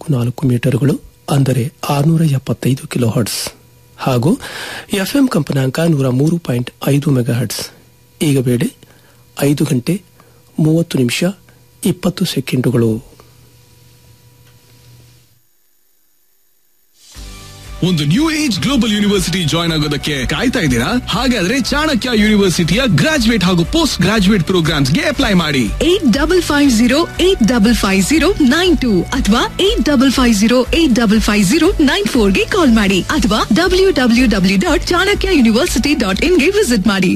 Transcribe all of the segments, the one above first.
ನಾಲ್ಕು ಮೀಟರ್ಗಳು ಅಂದರೆ ಆರುನೂರ ಎಪ್ಪತ್ತೈದು ಕಿಲೋ ಹರ್ಟ್ಸ್ ಹಾಗೂ ಎಫ್ಎಂ ಕಂಪನಾಂಕ ನೂರ ಮೂರು ಪಾಯಿಂಟ್ ಐದು ಮೆಗಾ ಹರ್ಟ್ಸ್ ಈಗ ವೇಳೆ ಐದು ಗಂಟೆ ಮೂವತ್ತು ನಿಮಿಷ ಇಪ್ಪತ್ತು ಸೆಕೆಂಡುಗಳು ಒಂದು new age global university join ಆಗೋದಕ್ಕೆ ಕಾಯ್ತಾ ಇದ್ದೀರಾ ಹಾಗಾದ್ರೆ ಚಾಣಕ್ಯ ಯೂನಿವರ್ಸಿಟಿಯ ಗ್ರಾಜುಯೇಟ್ ಹಾಗೂ ಪೋಸ್ಟ್ ಗ್ರಾಜುಯೇಟ್ ಪ್ರೋಗ್ರಾಮ್ಸ್ಗೆ ಅಪ್ಲೈ ಮಾಡಿ eight double five zero eight double five zero nine two ಅಥವಾ eight double five zero eight double five zero nine ಫೋರ್ಗೆ ಕಾಲ್ ಮಾಡಿ ಅಥವಾ W W W dot Chanakya university dot ಇನ್ಗೆ ವಿಸಿಟ್ ಮಾಡಿ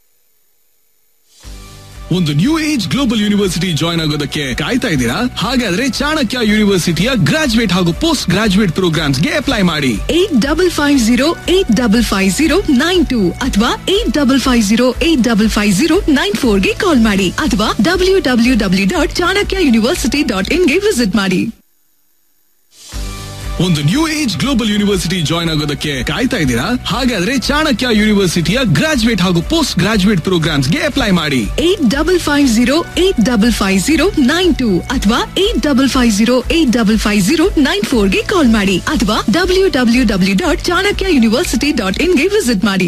ಒಂದು new age global university join ಆಗೋದಕ್ಕೆ ಕಾಯ್ತಾ ಇದ್ದೀರಾ ಹಾಗಾದ್ರೆ ಚಾಣಕ್ಯ ಯೂನಿವರ್ಸಿಟಿಯ ಗ್ರಾಜುಯೇಟ್ ಹಾಗೂ ಪೋಸ್ಟ್ ಗ್ರಾಜುಯೇಟ್ ಪ್ರೋಗ್ರಾಮ್ಸ್ಗೆ ಅಪ್ಲೈ ಮಾಡಿ eight double five zero eight double five zero nine two ಅಥವಾ eight double five zero eight double five zero nine ಫೋರ್ಗೆ ಕಾಲ್ ಮಾಡಿ ಅಥವಾ W W W dot Chanakya university dot ಇನ್ಗೆ ವಿಸಿಟ್ ಮಾಡಿ ಒಂದು new age global university join ಆಗೋದಕ್ಕೆ ಕಾಯ್ತಾ ಇದ್ದೀರಾ ಹಾಗಾದ್ರೆ ಚಾಣಕ್ಯ ಯೂನಿವರ್ಸಿಟಿಯ ಗ್ರಾಜುಯೇಟ್ ಹಾಗೂ ಪೋಸ್ಟ್ ಗ್ರಾಜುಯೇಟ್ ಪ್ರೋಗ್ರಾಮ್ಸ್ಗೆ ಅಪ್ಲೈ ಮಾಡಿ eight double five zero eight double five zero nine two ಅಥವಾ eight double five zero eight double five zero nine ಫೋರ್ಗೆ ಕಾಲ್ ಮಾಡಿ ಅಥವಾ W W W dot Chanakya university dot ಇನ್ಗೆ ವಿಸಿಟ್ ಮಾಡಿ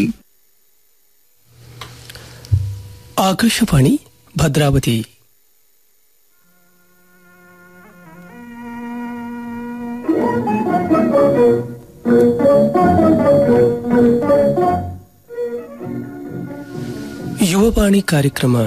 ಆಕಾಶವಾಣಿ ಭದ್ರಾವತಿ ಯುವವಾಣಿ ಕಾರ್ಯಕ್ರಮ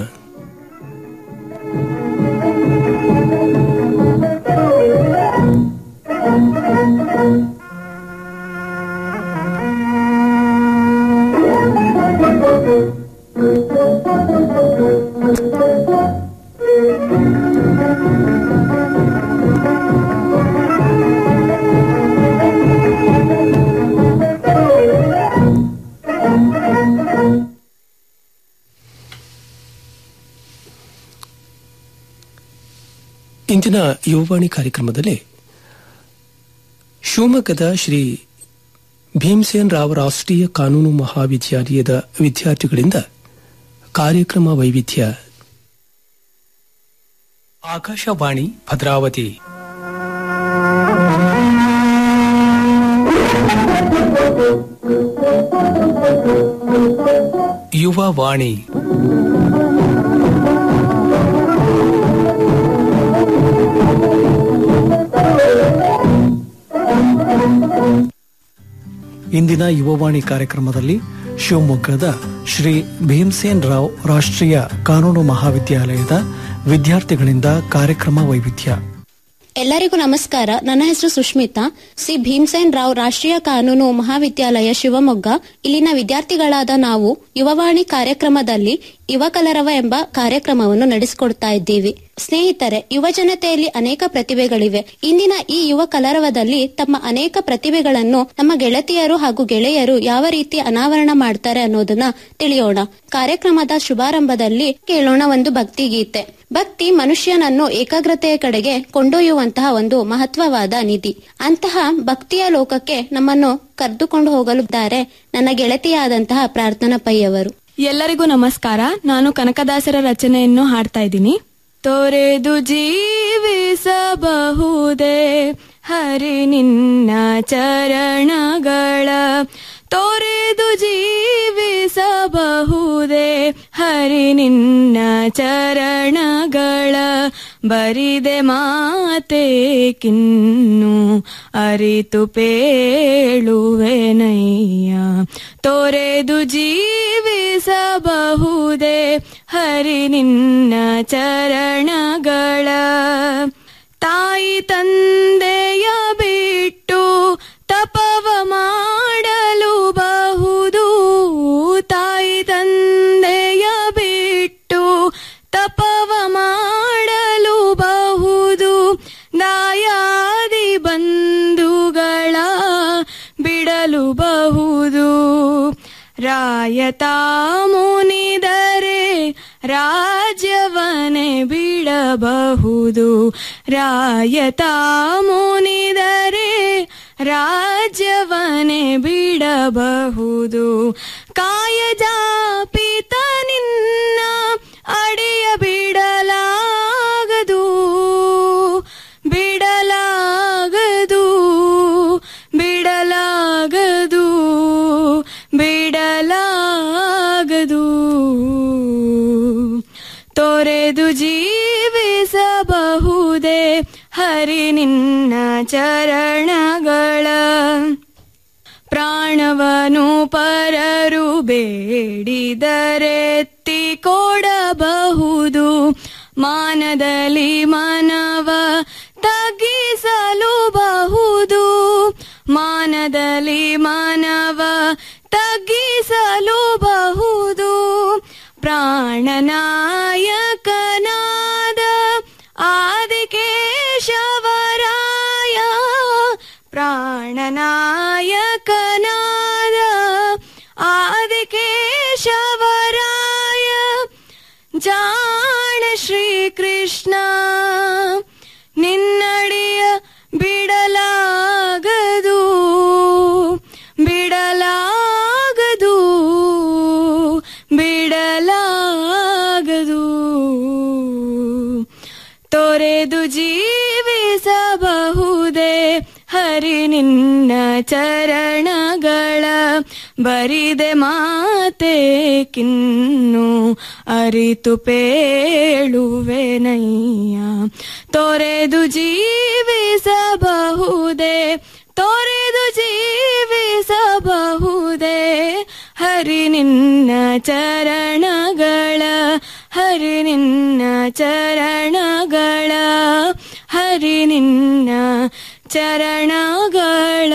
ಇಂದಿನ ಯುವವಾಣಿ ಕಾರ್ಯಕ್ರಮದಲ್ಲಿ ಶಿವಮೊಗ್ಗದ ಶ್ರೀ ಭೀಮಸೇನ್ ರಾವ್ ರಾಷ್ಟ್ರೀಯ ಕಾನೂನು ಮಹಾವಿದ್ಯಾಲಯದ ವಿದ್ಯಾರ್ಥಿಗಳಿಂದ ಕಾರ್ಯಕ್ರಮ ವೈವಿಧ್ಯ ಆಕಾಶವಾಣಿ ಭದ್ರಾವತಿ ಯುವ ವಾಣಿ ಇಂದಿನ ಯುವವಾಣಿ ಕಾರ್ಯಕ್ರಮದಲ್ಲಿ ಶಿವಮೊಗ್ಗದ ಶ್ರೀ ಭೀಮಸೇನ್ ರಾವ್ ರಾಷ್ಟ್ರೀಯ ಕಾನೂನು ಮಹಾವಿದ್ಯಾಲಯದ ವಿದ್ಯಾರ್ಥಿಗಳಿಂದ ಕಾರ್ಯಕ್ರಮ ವೈವಿಧ್ಯ ಎಲ್ಲರಿಗೂ ನಮಸ್ಕಾರ ನನ್ನ ಹೆಸರು ಸುಷ್ಮಿತಾ ಸಿ ಭೀಮಸೇನ್ ರಾವ್ ರಾಷ್ಟ್ರೀಯ ಕಾನೂನು ಮಹಾವಿದ್ಯಾಲಯ ಶಿವಮೊಗ್ಗ ಇಲ್ಲಿನ ವಿದ್ಯಾರ್ಥಿಗಳಾದ ನಾವು ಯುವವಾಣಿ ಕಾರ್ಯಕ್ರಮದಲ್ಲಿ ಯುವ ಕಲರವ ಎಂಬ ಕಾರ್ಯಕ್ರಮವನ್ನು ನಡೆಸಿಕೊಡ್ತಾ ಇದ್ದೀವಿ ಸ್ನೇಹಿತರೆ ಯುವ ಜನತೆಯಲ್ಲಿ ಅನೇಕ ಪ್ರತಿಭೆಗಳಿವೆ ಇಂದಿನ ಈ ಯುವ ಕಲರವದಲ್ಲಿ ತಮ್ಮ ಅನೇಕ ಪ್ರತಿಭೆಗಳನ್ನು ನಮ್ಮ ಗೆಳತಿಯರು ಹಾಗೂ ಗೆಳೆಯರು ಯಾವ ರೀತಿ ಅನಾವರಣ ಮಾಡ್ತಾರೆ ಅನ್ನೋದನ್ನ ತಿಳಿಯೋಣ ಕಾರ್ಯಕ್ರಮದ ಶುಭಾರಂಭದಲ್ಲಿ ಕೇಳೋಣ ಒಂದು ಭಕ್ತಿ ಗೀತೆ ಭಕ್ತಿ ಮನುಷ್ಯನನ್ನು ಏಕಾಗ್ರತೆಯ ಕಡೆಗೆ ಕೊಂಡೊಯ್ಯುವಂತಹ ಒಂದು ಮಹತ್ವವಾದ ನಿಧಿ ಅಂತಹ ಭಕ್ತಿಯ ಲೋಕಕ್ಕೆ ನಮ್ಮನ್ನು ಕರೆದುಕೊಂಡು ಹೋಗಲಿದ್ದಾರೆ ನನ್ನ ಗೆಳತಿಯಾದಂತಹ ಪ್ರಾರ್ಥನಾ ಪೈ ಅವರು ಎಲ್ಲರಿಗೂ ನಮಸ್ಕಾರ ನಾನು ಕನಕದಾಸರ ರಚನೆಯನ್ನು ಹಾಡ್ತಾ ಇದ್ದೀನಿ ತೊರೆದು ಜೀವಿಸಬಹುದೇ ಹರಿ ನಿನ್ನ ಚರಣಗಳ ತೊರೆದು ಜೀವಿಸಬಹುದೇ ಹರಿ ನಿನ್ನ ಚರಣಗಳ ಬರಿದೆ ಮಾತೆ ಕಿನ್ನು ಅರಿತು ಪೇಳುವೆನಯ್ಯ ತೊರೆದು ಜೀವಿಸಬಹುದೇ ಹರಿ ನಿನ್ನ ಚರಣಗಳ ತಾಯಿ ತಂದೆಯ ಬಿಟ್ಟು ತಪವ ಮಾಡಲು ಬಹುದು ತಾಯಿ ತಂದೆಯ ಬಿಟ್ಟು ತಪವ ಮಾಡಲು ಬಹುದು ದಾಯಾದಿ ಬಂಧುಗಳ ಬಿಡಲು ಬಹುದು ರಾಯತ ಮುನಿದರೆ ರಾಜ್ಯವನೇ ಬಿಡಬಹುದು ರಾಯತ ಮುನಿದರೆ ರಾಜ್ಯವನೇ ಬಿಡಬಹುದು ಕಾಯಜ ಪಿತ ನಿನ್ನ ಅಡಿಯ ಬಿಡಲಾಗದು ಬಿಡಲಾಗದು ನಿನ್ನ ಚರಣಗಳ ಪ್ರಾಣವನು ಪರರು ಬೇಡಿದರೆತ್ತಿ ಕೊಡಬಹುದು ಮಾನದಲ್ಲಿ ಮನವ ತಗ್ಗಿಸಲು ಬಹುದು ಮಾನದಲ್ಲಿ ಮನವ ತಗ್ಗಿಸಲು ಬಹುದು ಪ್ರಾಣನಾಯಕನಾದ ಆದಿಕೇಶವರಾಯ ಪ್ರಾಣನಾಯಕನಾದ ಆದಿಕೇಶವರಾಯ ಜಾಣ ಶ್ರೀಕೃಷ್ಣ ನಿನ್ನಡಿಯ ಬಿಡಲಾಗದು ಬಿಡಲಾಗದು ಬಿಡಲಾಗದು ತೊರೆದು ಜೀವಿಸಬಹುದೇ ಹರಿ ನಿನ್ನ ಚರಣಗಳ ಬರಿದೆ ಮಾತೆ ಕಿನ್ನು ಅರಿತು ಪೇಳುವೆನಯ್ಯ ತೊರೆದು ಜೀವಿಸಬಹುದೇ ತೊರೆದು ಜೀವಿಸಬಹುದೇ ಹರಿ ನಿನ್ನ ಚರಣಗಳ ಹರಿ ನಿನ್ನ ಚರಣಗಳ ಹರಿ ನಿನ್ನ ಚರಣಗಳ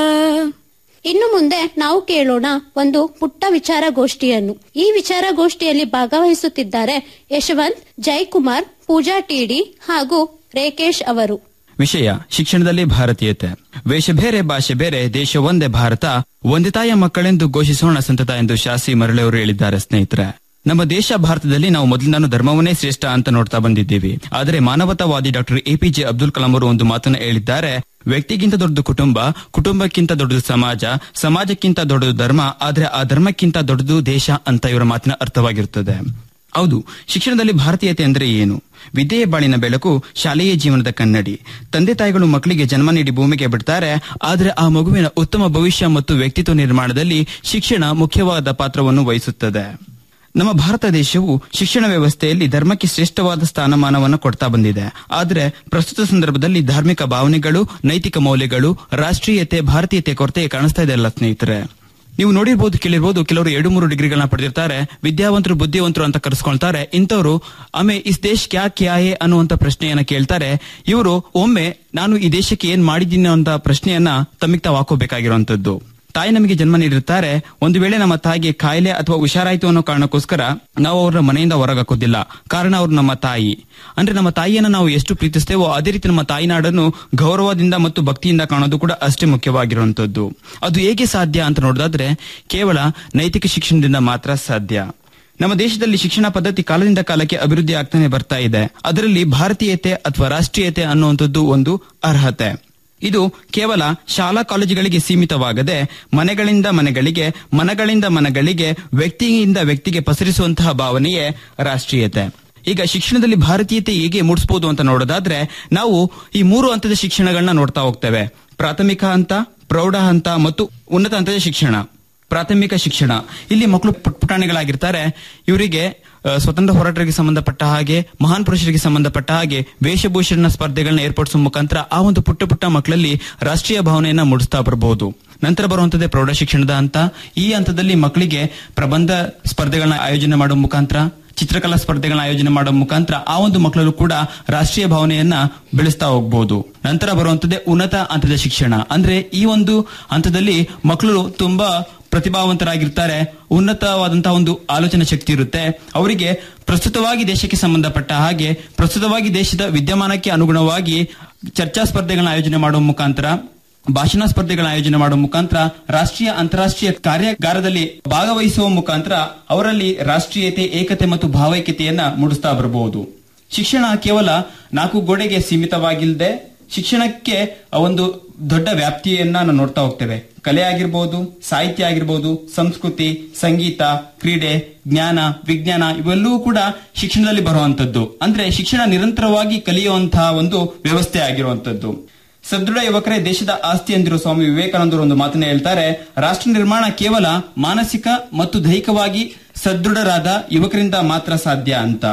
ಇನ್ನು ಮುಂದೆ ನಾವು ಕೇಳೋಣ ಒಂದು ಪುಟ್ಟ ವಿಚಾರಗೋಷ್ಠಿಯನ್ನು ಈ ವಿಚಾರಗೋಷ್ಠಿಯಲ್ಲಿ ಭಾಗವಹಿಸುತ್ತಿದ್ದಾರೆ ಯಶವಂತ್ ಜಯಕುಮಾರ್ ಪೂಜಾ ಟಿಡಿ ಹಾಗೂ ರೇಕೇಶ್ ಅವರು ವಿಷಯ ಶಿಕ್ಷಣದಲ್ಲಿ ಭಾರತೀಯತೆ ವೇಷ ಬೇರೆ ಭಾಷೆ ಬೇರೆ ದೇಶ ಒಂದೇ ಭಾರತ ಒಂದೇ ತಾಯಿಯ ಮಕ್ಕಳೆಂದು ಘೋಷಿಸೋಣ ಸಂತತ ಎಂದು ಶಾಸ್ತ್ರಿ ಮರಳೆಯವರು ಹೇಳಿದ್ದಾರೆ ಸ್ನೇಹಿತರೆ ನಮ್ಮ ದೇಶ ಭಾರತದಲ್ಲಿ ನಾವು ಮೊದಲಿಂದಾನು ಧರ್ಮವನ್ನೇ ಶ್ರೇಷ್ಠ ಅಂತ ನೋಡ್ತಾ ಬಂದಿದ್ದೀವಿ ಆದರೆ ಮಾನವತಾವಾದಿ ಡಾಕ್ಟರ್ ಎಪಿಜೆ ಅಬ್ದುಲ್ ಕಲಾಂ ಅವರು ಒಂದು ಮಾತನ್ನು ಹೇಳಿದ್ದಾರೆ ವ್ಯಕ್ತಿಗಿಂತ ದೊಡ್ಡದು ಕುಟುಂಬ ಕುಟುಂಬಕ್ಕಿಂತ ದೊಡ್ಡದು ಸಮಾಜ ಸಮಾಜಕ್ಕಿಂತ ದೊಡ್ಡದು ಧರ್ಮ ಆದ್ರೆ ಆ ಧರ್ಮಕ್ಕಿಂತ ದೊಡ್ಡದು ದೇಶ ಅಂತ ಇವರ ಮಾತಿನ ಅರ್ಥವಾಗಿರುತ್ತದೆ ಹೌದು ಶಿಕ್ಷಣದಲ್ಲಿ ಭಾರತೀಯತೆ ಅಂದ್ರೆ ಏನು ವಿದ್ಯೆಯ ಬಾಳಿನ ಬೆಳಕು ಶಾಲೆಯ ಜೀವನದ ಕನ್ನಡಿ ತಂದೆ ತಾಯಿಗಳು ಮಕ್ಕಳಿಗೆ ಜನ್ಮ ನೀಡಿ ಭೂಮಿಗೆ ಬಿಡ್ತಾರೆ ಆದರೆ ಆ ಮಗುವಿನ ಉತ್ತಮ ಭವಿಷ್ಯ ಮತ್ತು ವ್ಯಕ್ತಿತ್ವ ನಿರ್ಮಾಣದಲ್ಲಿ ಶಿಕ್ಷಣ ಮುಖ್ಯವಾದ ಪಾತ್ರವನ್ನು ವಹಿಸುತ್ತದೆ ನಮ್ಮ ಭಾರತ ದೇಶವು ಶಿಕ್ಷಣ ವ್ಯವಸ್ಥೆಯಲ್ಲಿ ಧರ್ಮಕ್ಕೆ ಶ್ರೇಷ್ಠವಾದ ಸ್ಥಾನಮಾನವನ್ನು ಕೊಡ್ತಾ ಬಂದಿದೆ ಆದರೆ ಪ್ರಸ್ತುತ ಸಂದರ್ಭದಲ್ಲಿ ಧಾರ್ಮಿಕ ಭಾವನೆಗಳು ನೈತಿಕ ಮೌಲ್ಯಗಳು ರಾಷ್ಟ್ರೀಯತೆ ಭಾರತೀಯತೆ ಕೊರತೆ ಕಾಣಿಸ್ತಾ ಇದೆ ಅಲ್ಲ ಸ್ನೇಹಿತರೆ ನೀವು ನೋಡಿರ್ಬೋದು ಕೇಳಿರ್ಬೋದು ಕೆಲವರು ಎರಡು ಮೂರು ಡಿಗ್ರಿಗಳನ್ನ ಪಡೆದಿರ್ತಾರೆ ವಿದ್ಯಾವಂತರು ಬುದ್ಧಿವಂತರು ಅಂತ ಕರೆಸ್ಕೊಳ್ತಾರೆ ಇಂಥವ್ರು ಆಮೆ ಇಸ್ ದೇಶ್ ಕ್ಯಾ ಕ್ಯಾ ಹೇ ಅನ್ನುವಂತ ಪ್ರಶ್ನೆಯನ್ನ ಕೇಳ್ತಾರೆ ಇವರು ಒಮ್ಮೆ ನಾನು ಈ ದೇಶಕ್ಕೆ ಏನ್ ಮಾಡಿದ್ದೀನಿ ಅಂತ ಪ್ರಶ್ನೆಯನ್ನ ತಮ್ಮಿಗೆ ತಾವು ಹಾಕೋಬೇಕಾಗಿರುವಂತದ್ದು ತಾಯಿ ನಮಗೆ ಜನ್ಮ ನೀಡಿರ್ತಾರೆ ಒಂದು ವೇಳೆ ನಮ್ಮ ತಾಯಿಗೆ ಕಾಯಿಲೆ ಅಥವಾ ಹುಷಾರಾಯ್ತು ಅನ್ನೋ ಕಾರಣಕ್ಕೋಸ್ಕರ ನಾವು ಅವ್ರನ್ನ ಮನೆಯಿಂದ ಹೊರಗಾಕೋದಿಲ್ಲ ಕಾರಣ ಅವ್ರು ನಮ್ಮ ತಾಯಿ ಅಂದ್ರೆ ನಮ್ಮ ತಾಯಿಯನ್ನ ನಾವು ಎಷ್ಟು ಪ್ರೀತಿಸ್ತೇವೋ ಅದೇ ರೀತಿ ನಮ್ಮ ತಾಯಿನಾಡನ್ನು ಗೌರವದಿಂದ ಮತ್ತು ಭಕ್ತಿಯಿಂದ ಕಾಣೋದು ಕೂಡ ಅಷ್ಟೇ ಮುಖ್ಯವಾಗಿರುವಂತದ್ದು ಅದು ಹೇಗೆ ಸಾಧ್ಯ ಅಂತ ನೋಡೋದಾದ್ರೆ ಕೇವಲ ನೈತಿಕ ಶಿಕ್ಷಣದಿಂದ ಮಾತ್ರ ಸಾಧ್ಯ ನಮ್ಮ ದೇಶದಲ್ಲಿ ಶಿಕ್ಷಣ ಪದ್ಧತಿ ಕಾಲದಿಂದ ಕಾಲಕ್ಕೆ ಅಭಿವೃದ್ಧಿ ಆಗ್ತಾನೆ ಬರ್ತಾ ಇದೆ ಅದರಲ್ಲಿ ಭಾರತೀಯತೆ ಅಥವಾ ರಾಷ್ಟ್ರೀಯತೆ ಅನ್ನುವಂಥದ್ದು ಒಂದು ಅರ್ಹತೆ ಇದು ಕೇವಲ ಶಾಲಾ ಕಾಲೇಜುಗಳಿಗೆ ಸೀಮಿತವಾಗದೆ ಮನೆಗಳಿಂದ ಮನೆಗಳಿಗೆ ಮನಗಳಿಂದ ಮನಗಳಿಗೆ ವ್ಯಕ್ತಿಯಿಂದ ವ್ಯಕ್ತಿಗೆ ಪಸರಿಸುವಂತಹ ಭಾವನೆಯೇ ರಾಷ್ಟ್ರೀಯತೆ ಈಗ ಶಿಕ್ಷಣದಲ್ಲಿ ಭಾರತೀಯತೆ ಹೇಗೆ ಮೂಡಿಸಬಹುದು ಅಂತ ನೋಡೋದಾದ್ರೆ ನಾವು ಈ ಮೂರು ಹಂತದ ಶಿಕ್ಷಣಗಳನ್ನ ನೋಡ್ತಾ ಹೋಗ್ತೇವೆ ಪ್ರಾಥಮಿಕ ಹಂತ ಪ್ರೌಢ ಹಂತ ಮತ್ತು ಉನ್ನತ ಹಂತದ ಶಿಕ್ಷಣ ಪ್ರಾಥಮಿಕ ಶಿಕ್ಷಣ ಇಲ್ಲಿ ಮಕ್ಕಳು ಪುಟ್- ಪುಟಾಣಿಗಳಾಗಿರ್ತಾರೆ ಇವರಿಗೆ ಆ, ಸ್ವತಂತ್ರ ಹೋರಾಟರಿಗೆ ಸಂಬಂಧಪಟ್ಟ ಹಾಗೆ ಮಹಾನ್ ಪುರುಷರಿಗೆ ಸಂಬಂಧಪಟ್ಟ ಹಾಗೆ ವೇಷಭೂಷಣ ಸ್ಪರ್ಧೆಗಳನ್ನ ಏರ್ಪಡಿಸುವ ಮುಖಾಂತರ ಆ ಒಂದು ಪುಟ್ಟ ಪುಟ್ಟ ಮಕ್ಕಳಲ್ಲಿ ರಾಷ್ಟ್ರೀಯ ಭಾವನೆಯನ್ನ ಮೂಡಿಸ್ತಾ ಬರಬಹುದು ನಂತರ ಬರುವಂತದ್ದೇ ಪ್ರೌಢ ಶಿಕ್ಷಣದ ಹಂತ ಈ ಹಂತದಲ್ಲಿ ಮಕ್ಕಳಿಗೆ ಪ್ರಬಂಧ ಸ್ಪರ್ಧೆಗಳನ್ನ ಆಯೋಜನೆ ಮಾಡುವ ಮುಖಾಂತರ ಚಿತ್ರಕಲಾ ಸ್ಪರ್ಧೆಗಳನ್ನ ಆಯೋಜನೆ ಮಾಡುವ ಮುಖಾಂತರ ಆ ಒಂದು ಮಕ್ಕಳಲ್ಲೂ ಕೂಡ ರಾಷ್ಟ್ರೀಯ ಭಾವನೆಯನ್ನ ಬೆಳೆಸ್ತಾ ಹೋಗ್ಬೋದು ನಂತರ ಬರುವಂತದ್ದೇ ಉನ್ನತ ಹಂತದ ಶಿಕ್ಷಣ ಅಂದ್ರೆ ಈ ಒಂದು ಹಂತದಲ್ಲಿ ಮಕ್ಕಳು ತುಂಬಾ ಪ್ರತಿಭಾವಂತರಾಗಿರ್ತಾರೆ ಉನ್ನತವಾದಂತಹ ಒಂದು ಆಲೋಚನಾ ಶಕ್ತಿ ಇರುತ್ತೆ ಅವರಿಗೆ ಪ್ರಸ್ತುತವಾಗಿ ದೇಶಕ್ಕೆ ಸಂಬಂಧಪಟ್ಟ ಹಾಗೆ ಪ್ರಸ್ತುತವಾಗಿ ದೇಶದ ವಿದ್ಯಮಾನಕ್ಕೆ ಅನುಗುಣವಾಗಿ ಚರ್ಚಾ ಸ್ಪರ್ಧೆಗಳನ್ನ ಆಯೋಜನೆ ಮಾಡುವ ಮುಖಾಂತರ ಭಾಷಣ ಸ್ಪರ್ಧೆಗಳನ್ನ ಆಯೋಜನೆ ಮಾಡುವ ಮುಖಾಂತರ ರಾಷ್ಟ್ರೀಯ ಅಂತಾರಾಷ್ಟ್ರೀಯ ಕಾರ್ಯಾಗಾರದಲ್ಲಿ ಭಾಗವಹಿಸುವ ಮುಖಾಂತರ ಅವರಲ್ಲಿ ರಾಷ್ಟ್ರೀಯತೆ ಏಕತೆ ಮತ್ತು ಭಾವೈಕ್ಯತೆಯನ್ನ ಮೂಡಿಸ್ತಾ ಬರಬಹುದು ಶಿಕ್ಷಣ ಕೇವಲ ನಾಲ್ಕು ಗೋಡೆಗೆ ಸೀಮಿತವಾಗಿಲ್ಲದೆ ಶಿಕ್ಷಣಕ್ಕೆ ಒಂದು ದೊಡ್ಡ ವ್ಯಾಪ್ತಿಯನ್ನ ನಾವು ನೋಡ್ತಾ ಹೋಗ್ತೇವೆ ಕಲೆ ಆಗಿರ್ಬೋದು ಸಾಹಿತ್ಯ ಆಗಿರ್ಬೋದು ಸಂಸ್ಕೃತಿ ಸಂಗೀತ ಕ್ರೀಡೆ ಜ್ಞಾನ ವಿಜ್ಞಾನ ಇವೆಲ್ಲವೂ ಕೂಡ ಶಿಕ್ಷಣದಲ್ಲಿ ಬರುವಂತದ್ದು ಅಂದ್ರೆ ಶಿಕ್ಷಣ ನಿರಂತರವಾಗಿ ಕಲಿಯುವಂತಹ ಒಂದು ವ್ಯವಸ್ಥೆ ಆಗಿರುವಂತದ್ದು ಸದೃಢ ಯುವಕರೇ ದೇಶದ ಆಸ್ತಿ ಎಂದಿರುವ ಸ್ವಾಮಿ ವಿವೇಕಾನಂದರು ಒಂದು ಮಾತನ್ನ ಹೇಳ್ತಾರೆ ರಾಷ್ಟ್ರ ನಿರ್ಮಾಣ ಕೇವಲ ಮಾನಸಿಕ ಮತ್ತು ದೈಹಿಕವಾಗಿ ಸದೃಢರಾದ ಯುವಕರಿಂದ ಮಾತ್ರ ಸಾಧ್ಯ ಅಂತ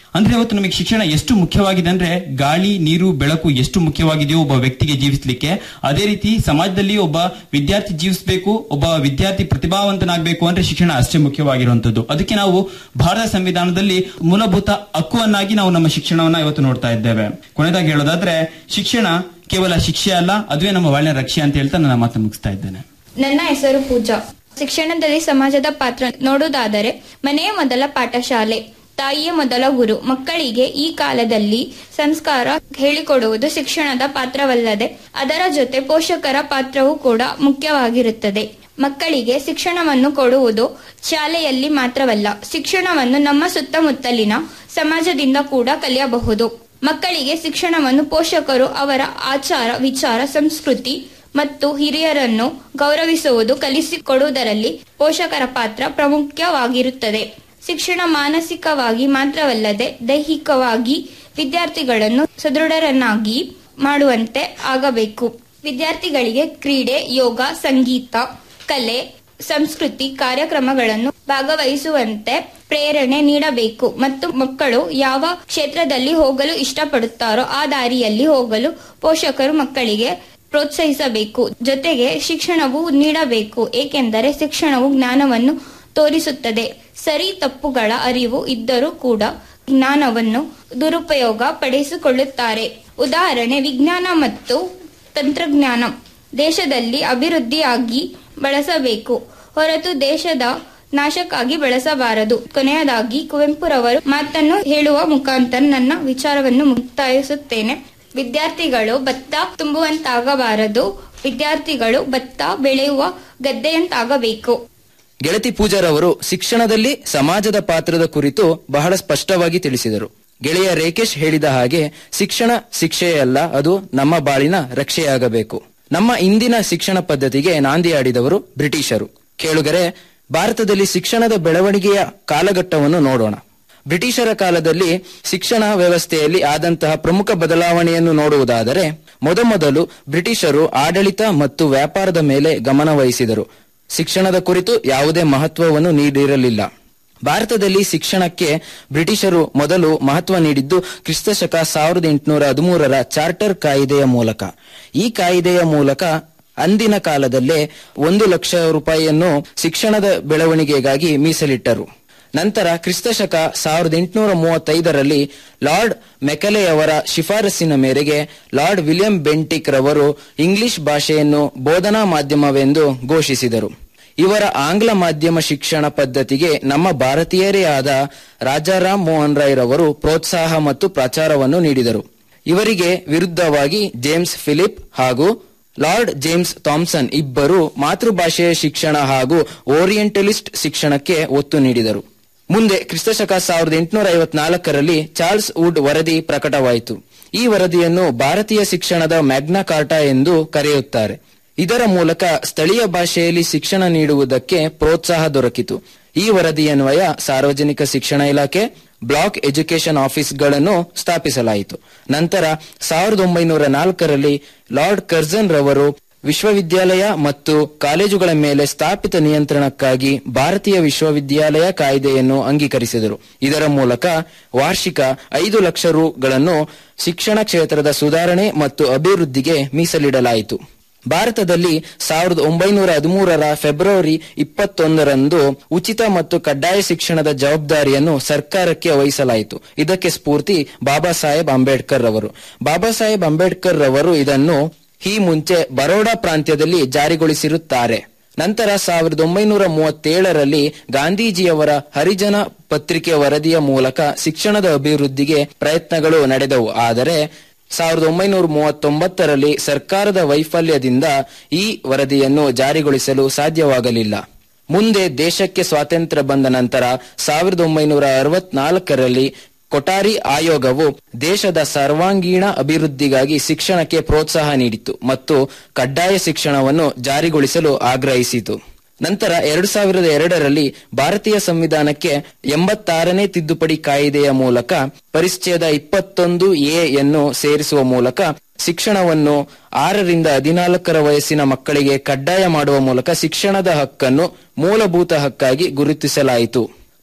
ಅಂದ್ರೆ ಇವತ್ತು ನಮಗೆ ಶಿಕ್ಷಣ ಎಷ್ಟು ಮುಖ್ಯವಾಗಿದೆ ಅಂದ್ರೆ ಗಾಳಿ ನೀರು ಬೆಳಕು ಎಷ್ಟು ಮುಖ್ಯವಾಗಿದೆಯೋ ಒಬ್ಬ ವ್ಯಕ್ತಿಗೆ ಜೀವಿಸಲಿಕ್ಕೆ ಅದೇ ರೀತಿ ಸಮಾಜದಲ್ಲಿ ಒಬ್ಬ ವಿದ್ಯಾರ್ಥಿ ಜೀವಿಸಬೇಕು ಒಬ್ಬ ವಿದ್ಯಾರ್ಥಿ ಪ್ರತಿಭಾವಂತನಾಗಬೇಕು ಅಂದ್ರೆ ಶಿಕ್ಷಣ ಅಷ್ಟೇ ಮುಖ್ಯವಾಗಿರುವಂತದ್ದು ಅದಕ್ಕೆ ನಾವು ಭಾರತ ಸಂವಿಧಾನದಲ್ಲಿ ಮೂಲಭೂತ ಹಕ್ಕುವನ್ನಾಗಿ ನಾವು ನಮ್ಮ ಶಿಕ್ಷಣವನ್ನ ಇವತ್ತು ನೋಡ್ತಾ ಇದ್ದೇವೆ ಕೊನೆಯದಾಗಿ ಹೇಳೋದಾದ್ರೆ ಶಿಕ್ಷಣ ಕೇವಲ ಶಿಕ್ಷೆ ಅಲ್ಲ ಅದುವೇ ನಮ್ಮ ಬಾಳಿನ ರಕ್ಷೆ ಅಂತ ಹೇಳ್ತಾ ನನ್ನ ಮಾತು ಮುಗಿಸ್ತಾ ಇದ್ದೇನೆ ನನ್ನ ಹೆಸರು ಪೂಜಾ ಶಿಕ್ಷಣದಲ್ಲಿ ಸಮಾಜದ ಪಾತ್ರ ನೋಡುವುದಾದರೆ ಮನೆಯ ಮೊದಲ ಪಾಠಶಾಲೆ ತಾಯಿಯ ಮೊದಲ ಗುರು ಮಕ್ಕಳಿಗೆ ಈ ಕಾಲದಲ್ಲಿ ಸಂಸ್ಕಾರ ಹೇಳಿಕೊಡುವುದು ಶಿಕ್ಷಣದ ಪಾತ್ರವಲ್ಲದೆ ಅದರ ಜೊತೆ ಪೋಷಕರ ಪಾತ್ರವೂ ಕೂಡ ಮುಖ್ಯವಾಗಿರುತ್ತದೆ ಮಕ್ಕಳಿಗೆ ಶಿಕ್ಷಣವನ್ನು ಕೊಡುವುದು ಶಾಲೆಯಲ್ಲಿ ಮಾತ್ರವಲ್ಲ ಶಿಕ್ಷಣವನ್ನು ನಮ್ಮ ಸುತ್ತಮುತ್ತಲಿನ ಸಮಾಜದಿಂದ ಕೂಡ ಕಲಿಯಬಹುದು ಮಕ್ಕಳಿಗೆ ಶಿಕ್ಷಣವನ್ನು ಪೋಷಕರು ಅವರ ಆಚಾರ ವಿಚಾರ ಸಂಸ್ಕೃತಿ ಮತ್ತು ಹಿರಿಯರನ್ನು ಗೌರವಿಸುವುದು ಕಲಿಸಿಕೊಡುವುದರಲ್ಲಿ ಪೋಷಕರ ಪಾತ್ರ ಪ್ರಾಮುಖ್ಯವಾಗಿರುತ್ತದೆ ಶಿಕ್ಷಣ ಮಾನಸಿಕವಾಗಿ ಮಾತ್ರವಲ್ಲದೆ ದೈಹಿಕವಾಗಿ ವಿದ್ಯಾರ್ಥಿಗಳನ್ನು ಸದೃಢರನ್ನಾಗಿ ಮಾಡುವಂತೆ ಆಗಬೇಕು ವಿದ್ಯಾರ್ಥಿಗಳಿಗೆ ಕ್ರೀಡೆ ಯೋಗ ಸಂಗೀತ ಕಲೆ ಸಂಸ್ಕೃತಿ ಕಾರ್ಯಕ್ರಮಗಳನ್ನು ಭಾಗವಹಿಸುವಂತೆ ಪ್ರೇರಣೆ ನೀಡಬೇಕು ಮತ್ತು ಮಕ್ಕಳು ಯಾವ ಕ್ಷೇತ್ರದಲ್ಲಿ ಹೋಗಲು ಇಷ್ಟಪಡುತ್ತಾರೋ ಆ ದಾರಿಯಲ್ಲಿ ಹೋಗಲು ಪೋಷಕರು ಮಕ್ಕಳಿಗೆ ಪ್ರೋತ್ಸಾಹಿಸಬೇಕು ಜೊತೆಗೆ ಶಿಕ್ಷಣವೂ ನೀಡಬೇಕು ಏಕೆಂದರೆ ಶಿಕ್ಷಣವು ಜ್ಞಾನವನ್ನು ತೋರಿಸುತ್ತದೆ ಸರಿ ತಪ್ಪುಗಳ ಅರಿವು ಇದ್ದರೂ ಕೂಡ ಜ್ಞಾನವನ್ನು ದುರುಪಯೋಗ ಪಡಿಸಿಕೊಳ್ಳುತ್ತಾರೆ ಉದಾಹರಣೆ ವಿಜ್ಞಾನ ಮತ್ತು ತಂತ್ರಜ್ಞಾನ ದೇಶದಲ್ಲಿ ಅಭಿವೃದ್ಧಿಯಾಗಿ ಬಳಸಬೇಕು ಹೊರತು ದೇಶದ ನಾಶಕ್ಕಾಗಿ ಬಳಸಬಾರದು ಕೊನೆಯದಾಗಿ ಕುವೆಂಪುರವರು ಮಾತನ್ನು ಹೇಳುವ ಮುಖಾಂತರ ನನ್ನ ವಿಚಾರವನ್ನು ಮುಕ್ತಾಯಿಸುತ್ತೇನೆ ವಿದ್ಯಾರ್ಥಿಗಳು ಭತ್ತ ತುಂಬುವಂತಾಗಬಾರದು ವಿದ್ಯಾರ್ಥಿಗಳು ಭತ್ತ ಬೆಳೆಯುವ ಗದ್ದೆಯಂತಾಗಬೇಕು ಗೆಳತಿ ಪೂಜಾರವರು ಶಿಕ್ಷಣದಲ್ಲಿ ಸಮಾಜದ ಪಾತ್ರದ ಕುರಿತು ಬಹಳ ಸ್ಪಷ್ಟವಾಗಿ ತಿಳಿಸಿದರು ಗೆಳೆಯ ರೇಖೇಶ್ ಹೇಳಿದ ಹಾಗೆ ಶಿಕ್ಷಣ ಶಿಕ್ಷೆಯಲ್ಲ ಅದು ನಮ್ಮ ಬಾಳಿನ ರಕ್ಷೆಯಾಗಬೇಕು ನಮ್ಮ ಇಂದಿನ ಶಿಕ್ಷಣ ಪದ್ಧತಿಗೆ ನಾಂದಿಯಾಡಿದವರು ಬ್ರಿಟಿಷರು ಕೇಳುಗರೆ ಭಾರತದಲ್ಲಿ ಶಿಕ್ಷಣದ ಬೆಳವಣಿಗೆಯ ಕಾಲಘಟ್ಟವನ್ನು ನೋಡೋಣ ಬ್ರಿಟಿಷರ ಕಾಲದಲ್ಲಿ ಶಿಕ್ಷಣ ವ್ಯವಸ್ಥೆಯಲ್ಲಿ ಆದಂತಹ ಪ್ರಮುಖ ಬದಲಾವಣೆಯನ್ನು ನೋಡುವುದಾದರೆ ಮೊದಮೊದಲು ಬ್ರಿಟಿಷರು ಆಡಳಿತ ಮತ್ತು ವ್ಯಾಪಾರದ ಮೇಲೆ ಗಮನ ವಹಿಸಿದರು ಶಿಕ್ಷಣದ ಕುರಿತು ಯಾವುದೇ ಮಹತ್ವವನ್ನು ನೀಡಿರಲಿಲ್ಲ ಭಾರತದಲ್ಲಿ ಶಿಕ್ಷಣಕ್ಕೆ ಬ್ರಿಟಿಷರು ಮೊದಲು ಮಹತ್ವ ನೀಡಿದ್ದು ಕ್ರಿಸ್ತಶಕ ಸಾವಿರದ ಎಂಟುನೂರ ಹದಿಮೂರರ ಚಾರ್ಟರ್ ಕಾಯಿದೆಯ ಮೂಲಕ ಈ ಕಾಯಿದೆಯ ಮೂಲಕ ಅಂದಿನ ಕಾಲದಲ್ಲೇ ಒಂದು ಲಕ್ಷ ರೂಪಾಯಿಯನ್ನು ಶಿಕ್ಷಣದ ಬೆಳವಣಿಗೆಗಾಗಿ ಮೀಸಲಿಟ್ಟರು ನಂತರ ಕ್ರಿಸ್ತಶಕ ಸಾವಿರದ ಎಂಟುನೂರ ಮೂವತ್ತೈದರಲ್ಲಿ ಲಾರ್ಡ್ ಮೆಕಲೆಯವರ ಶಿಫಾರಸ್ಸಿನ ಮೇರೆಗೆ ಲಾರ್ಡ್ ವಿಲಿಯಂ ಬೆಂಟಿಕ್ ರವರು ಇಂಗ್ಲಿಷ್ ಭಾಷೆಯನ್ನು ಬೋಧನಾ ಮಾಧ್ಯಮವೆಂದು ಘೋಷಿಸಿದರು ಇವರ ಆಂಗ್ಲ ಮಾಧ್ಯಮ ಶಿಕ್ಷಣ ಪದ್ಧತಿಗೆ ನಮ್ಮ ಭಾರತೀಯರೇ ಆದ ರಾಜಾರಾಮ್ ಮೋಹನ್ ರಾಯ್ ರವರು ಪ್ರೋತ್ಸಾಹ ಮತ್ತು ಪ್ರಚಾರವನ್ನು ನೀಡಿದರು ಇವರಿಗೆ ವಿರುದ್ಧವಾಗಿ ಜೇಮ್ಸ್ ಫಿಲಿಪ್ ಹಾಗೂ ಲಾರ್ಡ್ ಜೇಮ್ಸ್ ಥಾಮ್ಸನ್ ಇಬ್ಬರು ಮಾತೃಭಾಷೆಯ ಶಿಕ್ಷಣ ಹಾಗೂ ಓರಿಯೆಂಟಲಿಸ್ಟ್ ಶಿಕ್ಷಣಕ್ಕೆ ಒತ್ತು ನೀಡಿದರು ಮುಂದೆ ಕ್ರಿಸ್ತಶಕ ಸಾವಿರದ ಎಂಟುನೂರ ಐವತ್ನಾಲ್ಕರಲ್ಲಿ ಚಾರ್ಲ್ಸ್ ವುಡ್ ವರದಿ ಪ್ರಕಟವಾಯಿತು ಈ ವರದಿಯನ್ನು ಭಾರತೀಯ ಶಿಕ್ಷಣದ ಮ್ಯಾಗ್ನಾ ಕಾರ್ಟಾ ಎಂದು ಕರೆಯುತ್ತಾರೆ ಇದರ ಮೂಲಕ ಸ್ಥಳೀಯ ಭಾಷೆಯಲ್ಲಿ ಶಿಕ್ಷಣ ನೀಡುವುದಕ್ಕೆ ಪ್ರೋತ್ಸಾಹ ದೊರಕಿತು ಈ ವರದಿಯನ್ವಯ ಸಾರ್ವಜನಿಕ ಶಿಕ್ಷಣ ಇಲಾಖೆ ಬ್ಲಾಕ್ ಎಜುಕೇಶನ್ ಆಫೀಸ್ಗಳನ್ನು ಸ್ಥಾಪಿಸಲಾಯಿತು ನಂತರ ಸಾವಿರದ ಒಂಬೈನೂರ ನಾಲ್ಕರಲ್ಲಿ ಲಾರ್ಡ್ ಕರ್ಜನ್ ರವರು ವಿಶ್ವವಿದ್ಯಾಲಯ ಮತ್ತು ಕಾಲೇಜುಗಳ ಮೇಲೆ ಸ್ಥಾಪಿತ ನಿಯಂತ್ರಣಕ್ಕಾಗಿ ಭಾರತೀಯ ವಿಶ್ವವಿದ್ಯಾಲಯ ಕಾಯ್ದೆಯನ್ನು ಅಂಗೀಕರಿಸಿದರು ಇದರ ಮೂಲಕ ವಾರ್ಷಿಕ ಐದು ಲಕ್ಷ ರುಗಳನ್ನು ಶಿಕ್ಷಣ ಕ್ಷೇತ್ರದ ಸುಧಾರಣೆ ಮತ್ತು ಅಭಿವೃದ್ಧಿಗೆ ಮೀಸಲಿಡಲಾಯಿತು ಭಾರತದಲ್ಲಿ ಸಾವಿರದ ಒಂಬೈನೂರ ಹದಿಮೂರರ ಫೆಬ್ರವರಿ ಇಪ್ಪತ್ತೊಂದರಂದು ಉಚಿತ ಮತ್ತು ಕಡ್ಡಾಯ ಶಿಕ್ಷಣದ ಜವಾಬ್ದಾರಿಯನ್ನು ಸರ್ಕಾರಕ್ಕೆ ವಹಿಸಲಾಯಿತು ಇದಕ್ಕೆ ಸ್ಫೂರ್ತಿ ಬಾಬಾ ಸಾಹೇಬ್ ಅಂಬೇಡ್ಕರ್ ರವರು ಬಾಬಾ ಸಾಹೇಬ್ ಅಂಬೇಡ್ಕರ್ ರವರು ಇದನ್ನು ಈ ಮುಂಚೆ ಬರೋಡಾ ಪ್ರಾಂತ್ಯದಲ್ಲಿ ಜಾರಿಗೊಳಿಸಿರುತ್ತಾರೆ ನಂತರ ಸಾವಿರದ ಒಂಬೈನೂರ ಮೂವತ್ತೇಳರಲ್ಲಿ ಗಾಂಧೀಜಿಯವರ ಹರಿಜನ ಪತ್ರಿಕೆ ವರದಿಯ ಮೂಲಕ ಶಿಕ್ಷಣದ ಅಭಿವೃದ್ಧಿಗೆ ಪ್ರಯತ್ನಗಳು ನಡೆದವು ಆದರೆ ಸಾವಿರದ ಒಂಬೈನೂರ ಮೂವತ್ತೊಂಬತ್ತರಲ್ಲಿ ಸರ್ಕಾರದ ವೈಫಲ್ಯದಿಂದ ಈ ವರದಿಯನ್ನು ಜಾರಿಗೊಳಿಸಲು ಸಾಧ್ಯವಾಗಲಿಲ್ಲ ಮುಂದೆ ದೇಶಕ್ಕೆ ಸ್ವಾತಂತ್ರ್ಯ ಬಂದ ನಂತರ ಸಾವಿರದ ಒಂಬೈನೂರ ಅರವತ್ನಾಲ್ಕರಲ್ಲಿ ಕೊಠಾರಿ ಆಯೋಗವು ದೇಶದ ಸರ್ವಾಂಗೀಣ ಅಭಿವೃದ್ಧಿಗಾಗಿ ಶಿಕ್ಷಣಕ್ಕೆ ಪ್ರೋತ್ಸಾಹ ನೀಡಿತು ಮತ್ತು ಕಡ್ಡಾಯ ಶಿಕ್ಷಣವನ್ನು ಜಾರಿಗೊಳಿಸಲು ಆಗ್ರಹಿಸಿತು ನಂತರ ಎರಡು ಸಾವಿರದ ಎರಡರಲ್ಲಿ ಭಾರತೀಯ ಸಂವಿಧಾನಕ್ಕೆ ಎಂಬತ್ತಾರನೇ ತಿದ್ದುಪಡಿ ಕಾಯಿದೆಯ ಮೂಲಕ ಪರಿಚ್ಛೇದ ಇಪ್ಪತ್ತೊಂದು ಎ ಯನ್ನು ಸೇರಿಸುವ ಮೂಲಕ ಶಿಕ್ಷಣವನ್ನು ಆರರಿಂದ ಹದಿನಾಲ್ಕರ ವಯಸ್ಸಿನ ಮಕ್ಕಳಿಗೆ ಕಡ್ಡಾಯ ಮಾಡುವ ಮೂಲಕ ಶಿಕ್ಷಣದ ಹಕ್ಕನ್ನು ಮೂಲಭೂತ ಹಕ್ಕಾಗಿ ಗುರುತಿಸಲಾಯಿತು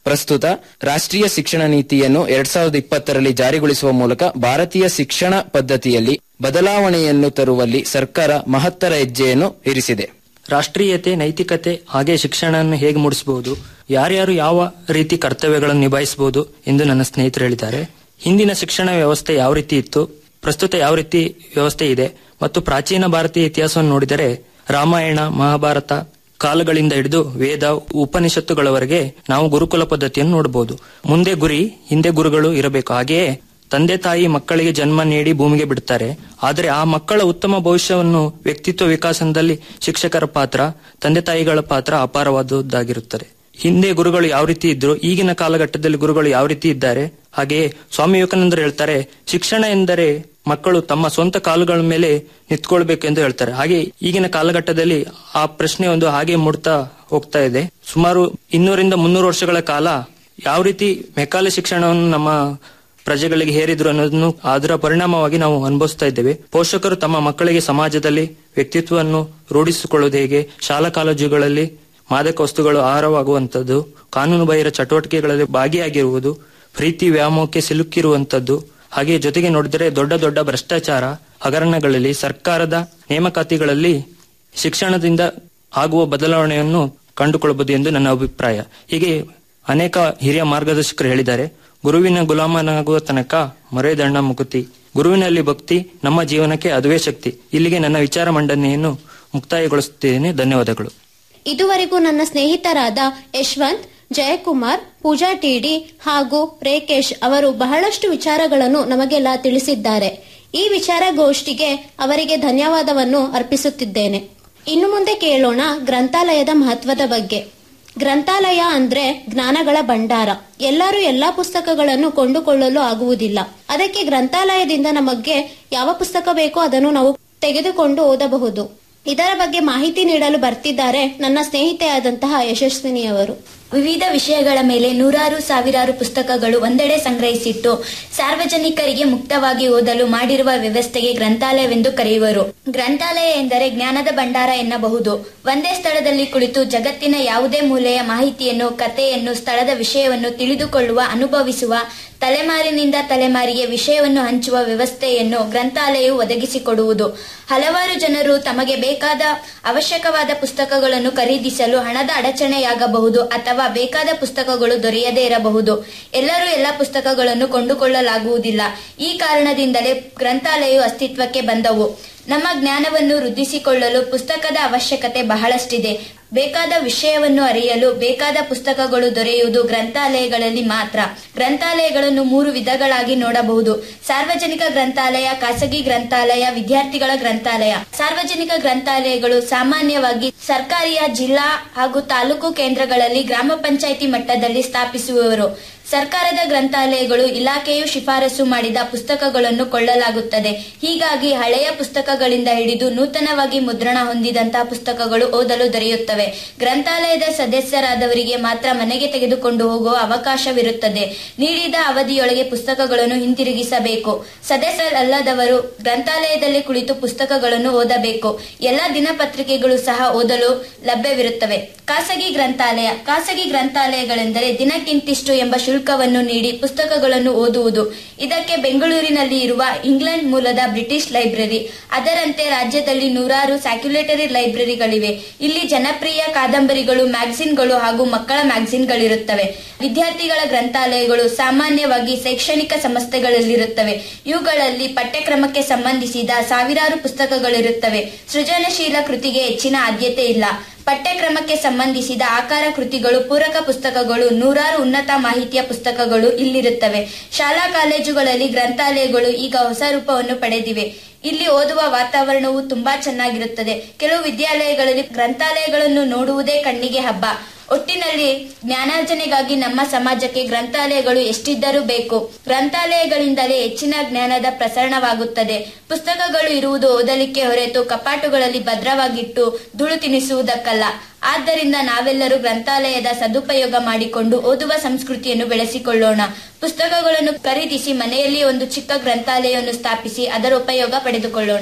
ಪ್ರಸ್ತುತ ರಾಷ್ಟ್ರೀಯ ಶಿಕ್ಷಣ ನೀತಿಯನ್ನು ಎರಡ್ ಸಾವಿರದ ಇಪ್ಪತ್ತರಲ್ಲಿ ಜಾರಿಗೊಳಿಸುವ ಮೂಲಕ ಭಾರತೀಯ ಶಿಕ್ಷಣ ಪದ್ಧತಿಯಲ್ಲಿ ಬದಲಾವಣೆಯನ್ನು ತರುವಲ್ಲಿ ಸರ್ಕಾರ ಮಹತ್ತರ ಹೆಜ್ಜೆಯನ್ನು ಇರಿಸಿದೆ ರಾಷ್ಟ್ರೀಯತೆ ನೈತಿಕತೆ ಹಾಗೆ ಶಿಕ್ಷಣವನ್ನು ಹೇಗೆ ಮೂಡಿಸಬಹುದು ಯಾರ್ಯಾರು ಯಾವ ರೀತಿ ಕರ್ತವ್ಯಗಳನ್ನು ನಿಭಾಯಿಸಬಹುದು ಎಂದು ನನ್ನ ಸ್ನೇಹಿತರು ಹೇಳಿದ್ದಾರೆ ಹಿಂದಿನ ಶಿಕ್ಷಣ ವ್ಯವಸ್ಥೆ ಯಾವ ರೀತಿ ಇತ್ತು ಪ್ರಸ್ತುತ ಯಾವ ರೀತಿ ವ್ಯವಸ್ಥೆ ಇದೆ ಮತ್ತು ಪ್ರಾಚೀನ ಭಾರತೀಯ ಇತಿಹಾಸವನ್ನು ನೋಡಿದರೆ ರಾಮಾಯಣ ಮಹಾಭಾರತ ಕಾಲಗಳಿಂದ ಹಿಡಿದು ವೇದ ಉಪನಿಷತ್ತುಗಳವರೆಗೆ ನಾವು ಗುರುಕುಲ ಪದ್ಧತಿಯನ್ನು ನೋಡಬಹುದು ಮುಂದೆ ಗುರಿ ಹಿಂದೆ ಗುರುಗಳು ಇರಬೇಕು ಹಾಗೆಯೇ ತಂದೆ ತಾಯಿ ಮಕ್ಕಳಿಗೆ ಜನ್ಮ ನೀಡಿ ಭೂಮಿಗೆ ಬಿಡ್ತಾರೆ ಆದರೆ ಆ ಮಕ್ಕಳ ಉತ್ತಮ ಭವಿಷ್ಯವನ್ನು ವ್ಯಕ್ತಿತ್ವ ವಿಕಾಸದಲ್ಲಿ ಶಿಕ್ಷಕರ ಪಾತ್ರ ತಂದೆ ತಾಯಿಗಳ ಪಾತ್ರ ಅಪಾರವಾದದ್ದಾಗಿರುತ್ತದೆ ಹಿಂದೆ ಗುರುಗಳು ಯಾವ ರೀತಿ ಇದ್ರು ಈಗಿನ ಕಾಲಘಟ್ಟದಲ್ಲಿ ಗುರುಗಳು ಯಾವ ರೀತಿ ಇದ್ದಾರೆ ಹಾಗೆಯೇ ಸ್ವಾಮಿ ವಿವೇಕಾನಂದರು ಹೇಳ್ತಾರೆ ಶಿಕ್ಷಣ ಎಂದರೆ ಮಕ್ಕಳು ತಮ್ಮ ಸ್ವಂತ ಕಾಲುಗಳ ಮೇಲೆ ನಿಂತ್ಕೊಳ್ಬೇಕು ಎಂದು ಹೇಳ್ತಾರೆ ಹಾಗೆ ಈಗಿನ ಕಾಲಘಟ್ಟದಲ್ಲಿ ಆ ಪ್ರಶ್ನೆ ಒಂದು ಹಾಗೆ ಮೂಡ್ತಾ ಹೋಗ್ತಾ ಇದೆ ಸುಮಾರು ಇನ್ನೂರಿಂದ ಮುನ್ನೂರು ವರ್ಷಗಳ ಕಾಲ ಯಾವ ರೀತಿ ಮೆಕಾಲೆ ಶಿಕ್ಷಣವನ್ನು ನಮ್ಮ ಪ್ರಜೆಗಳಿಗೆ ಹೇರಿದ್ರು ಅನ್ನೋದನ್ನು ಅದರ ಪರಿಣಾಮವಾಗಿ ನಾವು ಅನುಭವಿಸ್ತಾ ಇದ್ದೇವೆ ಪೋಷಕರು ತಮ್ಮ ಮಕ್ಕಳಿಗೆ ಸಮಾಜದಲ್ಲಿ ವ್ಯಕ್ತಿತ್ವವನ್ನು ರೂಢಿಸಿಕೊಳ್ಳುವುದು ಹೇಗೆ ಶಾಲಾ ಕಾಲೇಜುಗಳಲ್ಲಿ ಮಾದಕ ವಸ್ತುಗಳು ಆಹಾರವಾಗುವಂಥದ್ದು ಕಾನೂನು ಬಾಹಿರ ಚಟುವಟಿಕೆಗಳಲ್ಲಿ ಭಾಗಿಯಾಗಿರುವುದು ಪ್ರೀತಿ ವ್ಯಾಮೋಹಕ್ಕೆ ಸಿಲುಕಿರುವಂತದ್ದು ಹಾಗೆ ಜೊತೆಗೆ ನೋಡಿದರೆ ದೊಡ್ಡ ದೊಡ್ಡ ಭ್ರಷ್ಟಾಚಾರ ಹಗರಣಗಳಲ್ಲಿ ಸರ್ಕಾರದ ನೇಮಕಾತಿಗಳಲ್ಲಿ ಶಿಕ್ಷಣದಿಂದ ಆಗುವ ಬದಲಾವಣೆಯನ್ನು ಕಂಡುಕೊಳ್ಳಬಹುದು ಎಂದು ನನ್ನ ಅಭಿಪ್ರಾಯ ಹೀಗೆ ಅನೇಕ ಹಿರಿಯ ಮಾರ್ಗದರ್ಶಕರು ಹೇಳಿದ್ದಾರೆ ಗುರುವಿನ ಗುಲಾಮನಾಗುವ ತನಕ ಮರೆದಣ್ಣ ಮುಕುತಿ ಗುರುವಿನಲ್ಲಿ ಭಕ್ತಿ ನಮ್ಮ ಜೀವನಕ್ಕೆ ಅದುವೇ ಶಕ್ತಿ ಇಲ್ಲಿಗೆ ನನ್ನ ವಿಚಾರ ಮಂಡನೆಯನ್ನು ಮುಕ್ತಾಯಗೊಳಿಸುತ್ತೇನೆ ಧನ್ಯವಾದಗಳು ಇದುವರೆಗೂ ನನ್ನ ಸ್ನೇಹಿತರಾದ ಯಶವಂತ್ ಜಯಕುಮಾರ್ ಪೂಜಾ ಟಿಡಿ ಹಾಗೂ ರೇಕೇಶ್ ಅವರು ಬಹಳಷ್ಟು ವಿಚಾರಗಳನ್ನು ನಮಗೆಲ್ಲ ತಿಳಿಸಿದ್ದಾರೆ ಈ ವಿಚಾರಗೋಷ್ಠಿಗೆ ಅವರಿಗೆ ಧನ್ಯವಾದವನ್ನು ಅರ್ಪಿಸುತ್ತಿದ್ದೇನೆ ಇನ್ನು ಮುಂದೆ ಕೇಳೋಣ ಗ್ರಂಥಾಲಯದ ಮಹತ್ವದ ಬಗ್ಗೆ ಗ್ರಂಥಾಲಯ ಅಂದ್ರೆ ಜ್ಞಾನಗಳ ಭಂಡಾರ ಎಲ್ಲರೂ ಎಲ್ಲಾ ಪುಸ್ತಕಗಳನ್ನು ಕೊಂಡುಕೊಳ್ಳಲು ಆಗುವುದಿಲ್ಲ ಅದಕ್ಕೆ ಗ್ರಂಥಾಲಯದಿಂದ ನಮಗೆ ಯಾವ ಪುಸ್ತಕ ಬೇಕೋ ಅದನ್ನು ನಾವು ತೆಗೆದುಕೊಂಡು ಓದಬಹುದು ಇದರ ಬಗ್ಗೆ ಮಾಹಿತಿ ನೀಡಲು ಬರ್ತಿದ್ದಾರೆ ನನ್ನ ಸ್ನೇಹಿತೆಯಾದಂತಹ ಯಶಸ್ವಿನಿ ಅವರು ವಿವಿಧ ವಿಷಯಗಳ ಮೇಲೆ ನೂರಾರು ಸಾವಿರಾರು ಪುಸ್ತಕಗಳು ಒಂದೆಡೆ ಸಂಗ್ರಹಿಸಿಟ್ಟು ಸಾರ್ವಜನಿಕರಿಗೆ ಮುಕ್ತವಾಗಿ ಓದಲು ಮಾಡಿರುವ ವ್ಯವಸ್ಥೆಗೆ ಗ್ರಂಥಾಲಯವೆಂದು ಕರೆಯುವರು ಗ್ರಂಥಾಲಯ ಎಂದರೆ ಜ್ಞಾನದ ಭಂಡಾರ ಎನ್ನಬಹುದು ಒಂದೇ ಸ್ಥಳದಲ್ಲಿ ಕುಳಿತು ಜಗತ್ತಿನ ಯಾವುದೇ ಮೂಲೆಯ ಮಾಹಿತಿಯನ್ನು ಕಥೆಯನ್ನು ಸ್ಥಳದ ವಿಷಯವನ್ನು ತಿಳಿದುಕೊಳ್ಳುವ ಅನುಭವಿಸುವ ತಲೆಮಾರಿನಿಂದ ತಲೆಮಾರಿಗೆ ವಿಷಯವನ್ನು ಹಂಚುವ ವ್ಯವಸ್ಥೆಯನ್ನು ಗ್ರಂಥಾಲಯವು ಒದಗಿಸಿಕೊಡುವುದು ಹಲವಾರು ಜನರು ತಮಗೆ ಬೇಕಾದ ಅವಶ್ಯಕವಾದ ಪುಸ್ತಕಗಳನ್ನು ಖರೀದಿಸಲು ಹಣದ ಅಡಚಣೆಯಾಗಬಹುದು ಅಥವಾ ಬೇಕಾದ ಪುಸ್ತಕಗಳು ದೊರೆಯದೇ ಇರಬಹುದು ಎಲ್ಲರೂ ಎಲ್ಲ ಪುಸ್ತಕಗಳನ್ನು ಕೊಂಡುಕೊಳ್ಳಲಾಗುವುದಿಲ್ಲ ಈ ಕಾರಣದಿಂದಲೇ ಗ್ರಂಥಾಲಯವು ಅಸ್ತಿತ್ವಕ್ಕೆ ಬಂದವು ನಮ್ಮ ಜ್ಞಾನವನ್ನು ವೃದ್ಧಿಸಿಕೊಳ್ಳಲು ಪುಸ್ತಕದ ಅವಶ್ಯಕತೆ ಬಹಳಷ್ಟಿದೆ ಬೇಕಾದ ವಿಷಯವನ್ನು ಅರಿಯಲು ಬೇಕಾದ ಪುಸ್ತಕಗಳು ದೊರೆಯುವುದು ಗ್ರಂಥಾಲಯಗಳಲ್ಲಿ ಮಾತ್ರ ಗ್ರಂಥಾಲಯಗಳನ್ನು ಮೂರು ವಿಧಗಳಾಗಿ ನೋಡಬಹುದು ಸಾರ್ವಜನಿಕ ಗ್ರಂಥಾಲಯ ಖಾಸಗಿ ಗ್ರಂಥಾಲಯ ವಿದ್ಯಾರ್ಥಿಗಳ ಗ್ರಂಥಾಲಯ ಸಾರ್ವಜನಿಕ ಗ್ರಂಥಾಲಯಗಳು ಸಾಮಾನ್ಯವಾಗಿ ಸರ್ಕಾರಿಯ ಜಿಲ್ಲಾ ಹಾಗೂ ತಾಲೂಕು ಕೇಂದ್ರಗಳಲ್ಲಿ ಗ್ರಾಮ ಪಂಚಾಯಿತಿ ಮಟ್ಟದಲ್ಲಿ ಸ್ಥಾಪಿಸುವವರು ಸರ್ಕಾರದ ಗ್ರಂಥಾಲಯಗಳು ಇಲಾಖೆಯು ಶಿಫಾರಸು ಮಾಡಿದ ಪುಸ್ತಕಗಳನ್ನು ಕೊಳ್ಳಲಾಗುತ್ತದೆ ಹೀಗಾಗಿ ಹಳೆಯ ಪುಸ್ತಕಗಳಿಂದ ಹಿಡಿದು ನೂತನವಾಗಿ ಮುದ್ರಣ ಹೊಂದಿದಂತಹ ಪುಸ್ತಕಗಳು ಓದಲು ದೊರೆಯುತ್ತವೆ ಗ್ರಂಥಾಲಯದ ಸದಸ್ಯರಾದವರಿಗೆ ಮಾತ್ರ ಮನೆಗೆ ತೆಗೆದುಕೊಂಡು ಹೋಗುವ ಅವಕಾಶವಿರುತ್ತದೆ ನೀಡಿದ ಅವಧಿಯೊಳಗೆ ಪುಸ್ತಕಗಳನ್ನು ಹಿಂತಿರುಗಿಸಬೇಕು ಸದಸ್ಯರಲ್ಲದವರು ಗ್ರಂಥಾಲಯದಲ್ಲಿ ಕುಳಿತು ಪುಸ್ತಕಗಳನ್ನು ಓದಬೇಕು ಎಲ್ಲ ದಿನಪತ್ರಿಕೆಗಳು ಸಹ ಓದಲು ಲಭ್ಯವಿರುತ್ತವೆ ಖಾಸಗಿ ಗ್ರಂಥಾಲಯ ಖಾಸಗಿ ಗ್ರಂಥಾಲಯಗಳೆಂದರೆ ದಿನಕ್ಕಿಂತಿಷ್ಟು ಎಂಬ ಶುಲ್ಕವನ್ನು ನೀಡಿ ಪುಸ್ತಕಗಳನ್ನು ಓದುವುದು ಇದಕ್ಕೆ ಬೆಂಗಳೂರಿನಲ್ಲಿ ಇರುವ ಇಂಗ್ಲೆಂಡ್ ಮೂಲದ ಬ್ರಿಟಿಷ್ ಲೈಬ್ರರಿ ಅದರಂತೆ ರಾಜ್ಯದಲ್ಲಿ ನೂರಾರು ಸ್ಯಾಕ್ಯುಲೇಟರಿ ಲೈಬ್ರರಿಗಳಿವೆ ಇಲ್ಲಿ ಜನಪ್ರಿಯ ಕಾದಂಬರಿಗಳು ಮ್ಯಾಗಝಿನ್ಗಳು ಹಾಗೂ ಮಕ್ಕಳ ಮ್ಯಾಗಝಿನ್ಗಳಿರುತ್ತವೆ ವಿದ್ಯಾರ್ಥಿಗಳ ಗ್ರಂಥಾಲಯಗಳು ಸಾಮಾನ್ಯವಾಗಿ ಶೈಕ್ಷಣಿಕ ಸಂಸ್ಥೆಗಳಲ್ಲಿರುತ್ತವೆ ಇವುಗಳಲ್ಲಿ ಪಠ್ಯಕ್ರಮಕ್ಕೆ ಸಂಬಂಧಿಸಿದ ಸಾವಿರಾರು ಪುಸ್ತಕಗಳಿರುತ್ತವೆ ಸೃಜನಶೀಲ ಕೃತಿಗೆ ಹೆಚ್ಚಿನ ಆದ್ಯತೆ ಇಲ್ಲ ಪಠ್ಯಕ್ರಮಕ್ಕೆ ಸಂಬಂಧಿಸಿದ ಆಕಾರ ಕೃತಿಗಳು ಪೂರಕ ಪುಸ್ತಕಗಳು ನೂರಾರು ಉನ್ನತ ಮಾಹಿತಿಯ ಪುಸ್ತಕಗಳು ಇಲ್ಲಿರುತ್ತವೆ ಶಾಲಾ ಕಾಲೇಜುಗಳಲ್ಲಿ ಗ್ರಂಥಾಲಯಗಳು ಈಗ ಹೊಸ ರೂಪವನ್ನು ಪಡೆದಿವೆ ಇಲ್ಲಿ ಓದುವ ವಾತಾವರಣವು ತುಂಬಾ ಚೆನ್ನಾಗಿರುತ್ತದೆ ಕೆಲವು ವಿದ್ಯಾಲಯಗಳಲ್ಲಿ ಗ್ರಂಥಾಲಯಗಳನ್ನು ನೋಡುವುದೇ ಕಣ್ಣಿಗೆ ಹಬ್ಬ ಒಟ್ಟಿನಲ್ಲಿ ಜ್ಞಾನಾರ್ಜನೆಗಾಗಿ ನಮ್ಮ ಸಮಾಜಕ್ಕೆ ಗ್ರಂಥಾಲಯಗಳು ಎಷ್ಟಿದ್ದರೂ ಬೇಕು ಗ್ರಂಥಾಲಯಗಳಿಂದಲೇ ಹೆಚ್ಚಿನ ಜ್ಞಾನದ ಪ್ರಸರಣವಾಗುತ್ತದೆ ಪುಸ್ತಕಗಳು ಇರುವುದು ಓದಲಿಕ್ಕೆ ಹೊರತು ಕಪಾಟುಗಳಲ್ಲಿ ಭದ್ರವಾಗಿಟ್ಟು ಧೂಳು ತಿನ್ನಿಸುವುದಕ್ಕಲ್ಲ ಆದ್ದರಿಂದ ನಾವೆಲ್ಲರೂ ಗ್ರಂಥಾಲಯದ ಸದುಪಯೋಗ ಮಾಡಿಕೊಂಡು ಓದುವ ಸಂಸ್ಕೃತಿಯನ್ನು ಬೆಳೆಸಿಕೊಳ್ಳೋಣ ಪುಸ್ತಕಗಳನ್ನು ಖರೀದಿಸಿ ಮನೆಯಲ್ಲಿ ಒಂದು ಚಿಕ್ಕ ಗ್ರಂಥಾಲಯವನ್ನು ಸ್ಥಾಪಿಸಿ ಅದರ ಉಪಯೋಗ ಪಡೆದುಕೊಳ್ಳೋಣ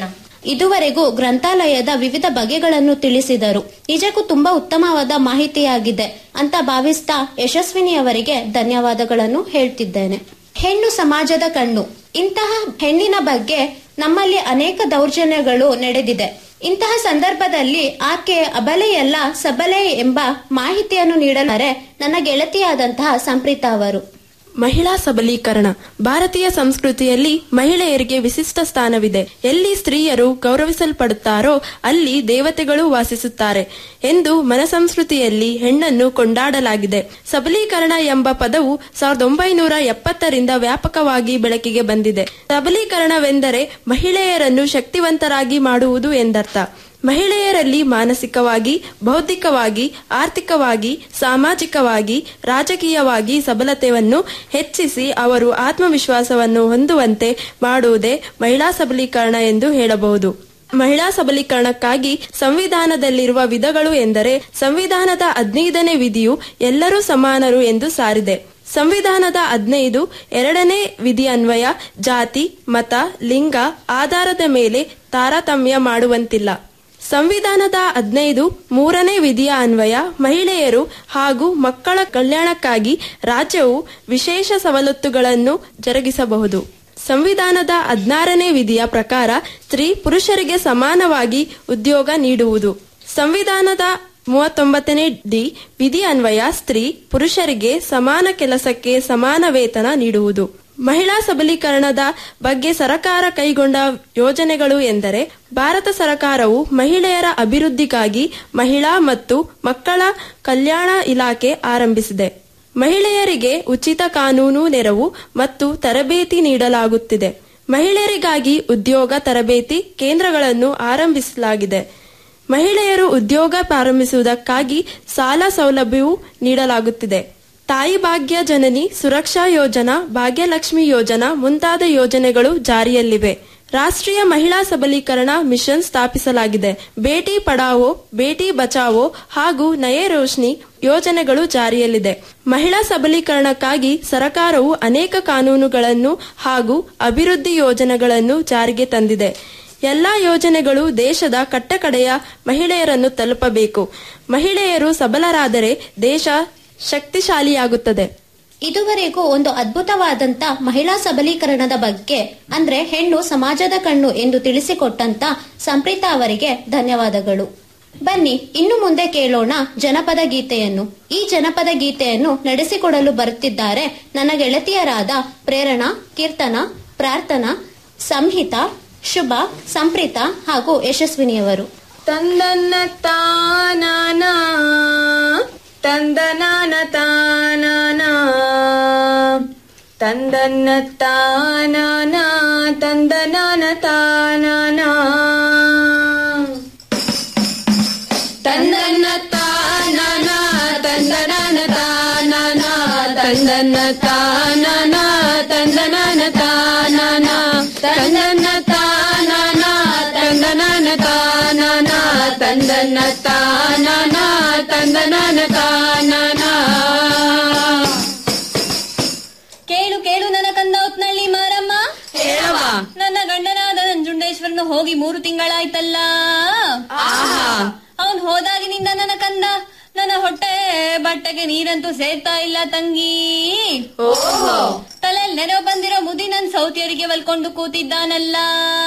ಇದುವರೆಗೂ ಗ್ರಂಥಾಲಯದ ವಿವಿಧ ಬಗೆಗಳನ್ನು ತಿಳಿಸಿದರು ನಿಜಕ್ಕೂ ತುಂಬಾ ಉತ್ತಮವಾದ ಮಾಹಿತಿಯಾಗಿದೆ ಅಂತ ಭಾವಿಸ್ತಾ ಯಶಸ್ವಿನಿ ಅವರಿಗೆ ಧನ್ಯವಾದಗಳನ್ನು ಹೇಳ್ತಿದ್ದೇನೆ ಹೆಣ್ಣು ಸಮಾಜದ ಕಣ್ಣು ಇಂತಹ ಹೆಣ್ಣಿನ ಬಗ್ಗೆ ನಮ್ಮಲ್ಲಿ ಅನೇಕ ದೌರ್ಜನ್ಯಗಳು ನಡೆದಿದೆ ಇಂತಹ ಸಂದರ್ಭದಲ್ಲಿ ಆಕೆ ಅಬಲೆಯಲ್ಲ ಸಬಲೆ ಎಂಬ ಮಾಹಿತಿಯನ್ನು ನೀಡಲಾರೆ ನನ್ನ ಗೆಳತಿಯಾದಂತಹ ಸಂಪ್ರೀತ ಅವರು ಮಹಿಳಾ ಸಬಲೀಕರಣ ಭಾರತೀಯ ಸಂಸ್ಕೃತಿಯಲ್ಲಿ ಮಹಿಳೆಯರಿಗೆ ವಿಶಿಷ್ಟ ಸ್ಥಾನವಿದೆ ಎಲ್ಲಿ ಸ್ತ್ರೀಯರು ಗೌರವಿಸಲ್ಪಡುತ್ತಾರೋ ಅಲ್ಲಿ ದೇವತೆಗಳು ವಾಸಿಸುತ್ತಾರೆ ಎಂದು ಮನಸಂಸ್ಕೃತಿಯಲ್ಲಿ ಹೆಣ್ಣನ್ನು ಕೊಂಡಾಡಲಾಗಿದೆ ಸಬಲೀಕರಣ ಎಂಬ ಪದವು ಸಾವಿರದ ಒಂಬೈನೂರ ಎಪ್ಪತ್ತರಿಂದ ವ್ಯಾಪಕವಾಗಿ ಬೆಳಕಿಗೆ ಬಂದಿದೆ ಸಬಲೀಕರಣವೆಂದರೆ ಮಹಿಳೆಯರನ್ನು ಶಕ್ತಿವಂತರಾಗಿ ಮಾಡುವುದು ಎಂದರ್ಥ ಮಹಿಳೆಯರಲ್ಲಿ ಮಾನಸಿಕವಾಗಿ ಬೌದ್ಧಿಕವಾಗಿ ಆರ್ಥಿಕವಾಗಿ ಸಾಮಾಜಿಕವಾಗಿ ರಾಜಕೀಯವಾಗಿ ಸಬಲತೆಯನ್ನು ಹೆಚ್ಚಿಸಿ ಅವರು ಆತ್ಮವಿಶ್ವಾಸವನ್ನು ಹೊಂದುವಂತೆ ಮಾಡುವುದೇ ಮಹಿಳಾ ಸಬಲೀಕರಣ ಎಂದು ಹೇಳಬಹುದು ಮಹಿಳಾ ಸಬಲೀಕರಣಕ್ಕಾಗಿ ಸಂವಿಧಾನದಲ್ಲಿರುವ ವಿಧಗಳು ಎಂದರೆ ಸಂವಿಧಾನದ ಹದಿನೈದನೇ ವಿಧಿಯು ಎಲ್ಲರೂ ಸಮಾನರು ಎಂದು ಸಾರಿದೆ ಸಂವಿಧಾನದ ಹದಿನೈದು ಎರಡನೇ ವಿಧಿ ಅನ್ವಯ ಜಾತಿ ಮತ ಲಿಂಗ ಆಧಾರದ ಮೇಲೆ ತಾರತಮ್ಯ ಮಾಡುವಂತಿಲ್ಲ ಸಂವಿಧಾನದ ಹದಿನೈದು ಮೂರನೇ ವಿಧಿಯ ಅನ್ವಯ ಮಹಿಳೆಯರು ಹಾಗೂ ಮಕ್ಕಳ ಕಲ್ಯಾಣಕ್ಕಾಗಿ ರಾಜ್ಯವು ವಿಶೇಷ ಸವಲತ್ತುಗಳನ್ನು ಜರುಗಿಸಬಹುದು ಸಂವಿಧಾನದ ಹದಿನಾರನೇ ವಿಧಿಯ ಪ್ರಕಾರ ಸ್ತ್ರೀ ಪುರುಷರಿಗೆ ಸಮಾನವಾಗಿ ಉದ್ಯೋಗ ನೀಡುವುದು ಸಂವಿಧಾನದ ಮೂವತ್ತೊಂಬತ್ತನೇ ಡಿ ವಿಧಿ ಅನ್ವಯ ಸ್ತ್ರೀ ಪುರುಷರಿಗೆ ಸಮಾನ ಕೆಲಸಕ್ಕೆ ಸಮಾನ ವೇತನ ನೀಡುವುದು ಮಹಿಳಾ ಸಬಲೀಕರಣದ ಬಗ್ಗೆ ಸರಕಾರ ಕೈಗೊಂಡ ಯೋಜನೆಗಳು ಎಂದರೆ ಭಾರತ ಸರ್ಕಾರವು ಮಹಿಳೆಯರ ಅಭಿವೃದ್ಧಿಗಾಗಿ ಮಹಿಳಾ ಮತ್ತು ಮಕ್ಕಳ ಕಲ್ಯಾಣ ಇಲಾಖೆ ಆರಂಭಿಸಿದೆ ಮಹಿಳೆಯರಿಗೆ ಉಚಿತ ಕಾನೂನು ನೆರವು ಮತ್ತು ತರಬೇತಿ ನೀಡಲಾಗುತ್ತಿದೆ ಮಹಿಳೆಯರಿಗಾಗಿ ಉದ್ಯೋಗ ತರಬೇತಿ ಕೇಂದ್ರಗಳನ್ನು ಆರಂಭಿಸಲಾಗಿದೆ ಮಹಿಳೆಯರು ಉದ್ಯೋಗ ಪ್ರಾರಂಭಿಸುವುದಕ್ಕಾಗಿ ಸಾಲ ಸೌಲಭ್ಯವೂ ನೀಡಲಾಗುತ್ತಿದೆ ತಾಯಿ ಭಾಗ್ಯ ಜನನಿ ಸುರಕ್ಷಾ ಯೋಜನಾ ಭಾಗ್ಯಲಕ್ಷ್ಮಿ ಯೋಜನಾ ಮುಂತಾದ ಯೋಜನೆಗಳು ಜಾರಿಯಲ್ಲಿವೆ ರಾಷ್ಟ್ರೀಯ ಮಹಿಳಾ ಸಬಲೀಕರಣ ಮಿಷನ್ ಸ್ಥಾಪಿಸಲಾಗಿದೆ ಬೇಟಿ ಪಡಾವೋ ಬೇಟಿ ಬಚಾವೋ ಹಾಗೂ ನಯೇ ರೋಶ್ನಿ ಯೋಜನೆಗಳು ಜಾರಿಯಲ್ಲಿದೆ ಮಹಿಳಾ ಸಬಲೀಕರಣಕ್ಕಾಗಿ ಸರ್ಕಾರವು ಅನೇಕ ಕಾನೂನುಗಳನ್ನು ಹಾಗೂ ಅಭಿವೃದ್ಧಿ ಯೋಜನೆಗಳನ್ನು ಜಾರಿಗೆ ತಂದಿದೆ ಎಲ್ಲಾ ಯೋಜನೆಗಳು ದೇಶದ ಕಟ್ಟಕಡೆಯ ಮಹಿಳೆಯರನ್ನು ತಲುಪಬೇಕು ಮಹಿಳೆಯರು ಸಬಲರಾದರೆ ದೇಶ ಶಕ್ತಿಶಾಲಿಯಾಗುತ್ತದೆ ಇದುವರೆಗೂ ಒಂದು ಅದ್ಭುತವಾದಂತ ಮಹಿಳಾ ಸಬಲೀಕರಣದ ಬಗ್ಗೆ ಅಂದ್ರೆ ಹೆಣ್ಣು ಸಮಾಜದ ಕಣ್ಣು ಎಂದು ತಿಳಿಸಿಕೊಟ್ಟಂತ ಸಂಪ್ರೀತ ಅವರಿಗೆ ಧನ್ಯವಾದಗಳು ಬನ್ನಿ ಇನ್ನು ಮುಂದೆ ಕೇಳೋಣ ಜನಪದ ಗೀತೆಯನ್ನು ಈ ಜನಪದ ಗೀತೆಯನ್ನು ನಡೆಸಿಕೊಡಲು ಬರುತ್ತಿದ್ದಾರೆ ನನ್ನ ಗೆಳತಿಯರಾದ ಪ್ರೇರಣಾ ಕೀರ್ತನ ಪ್ರಾರ್ಥನಾ ಸಂಹಿತಾ ಶುಭ ಸಂಪ್ರೀತ ಹಾಗೂ ಯಶಸ್ವಿನಿಯವರು ತಂದನ್ನ ತಾನಾನ ತಂದನಾನ ತಾನಾನ ತಂದನ್ನ ತಾನಾನ ತಂದನಾನ ತಾನಾನ ತಂದನ್ನ ತಾನಾನ ತಂದನಾನ ತಾನಾನ ತಂದನ್ನ ತಾನಾನ ತಂದನಾನ ತಾನಾನ ತಂದನ್ನ ತಾನಾನ ತಂದನಾನ ತಾನಾನ ತಂದನ್ನ ತಾನಾನ ತಂದನಾನ ತಾನಾನ ಕೇಳು ಕೇಳು ನನ್ನ ಕಂದ ಹೊತ್ನಳ್ಳಿ ಮಾರಮ್ಮ ಹೇಳವ್ವ. ನನ್ನ ಗಂಡನಾದ ನಂಜುಂಡೇಶ್ವರನು ಹೋಗಿ ಮೂರು ತಿಂಗಳಾಯ್ತಲ್ಲ ಅವನ್ ಹೋದಾಗಿನಿಂದ ನನ್ನ ಕಂದ ನನ್ನ ಹೊಟ್ಟೆ ಬಟ್ಟೆಗೆ ನೀರಂತೂ ಸೇರ್ತಾ ಇಲ್ಲ ತಂಗಿ ತಲೆಯಲ್ಲಿ ನೆರವು ಬಂದಿರೋ ಮುದಿ ನನ್ ಸೌತಿಯರಿಗೆ ಒಲ್ಕೊಂಡು ಕೂತಿದ್ದಾನಲ್ಲ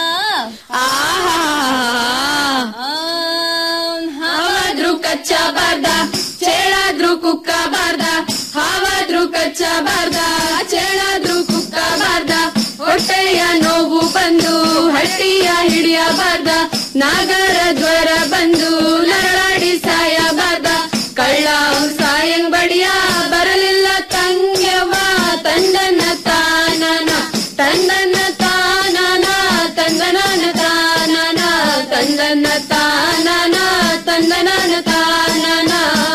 ಹಾವಾದ್ರೂ ಕಚ್ಚಬಾರ್ದ ಚೇಳಾದ್ರೂ ಕುಕ್ಕಬಾರ್ದ ಹಾವಾದ್ರೂ ಕಚ್ಚಬಾರ್ದ ಚೇಳಾದ್ರೂ ಕುಕ್ಕಬಾರ್ದ ಹೊಟ್ಟೆಯ ನೋವು ಬಂದು ಹಟ್ಟಿಯ ಹಿಡಿಯಬಾರ್ದ ನಾಗರ ಜ್ವರ ಬಂದು ನರಳಾಡಿ ಸಾಯಬಾರ್ದ ಕಳ್ಳ ಸಾಯಂಗ್ ಬಡಿಯ ಬರಲಿಲ್ಲ ತಂಗ್ಯವ್ವ ತಂದನ ತಾನನ ತಂದನ ತಾನನ ತಂದನನ ತಾನನ ತಂದನ ತಾನನ ತಂದನನ ತಾನನ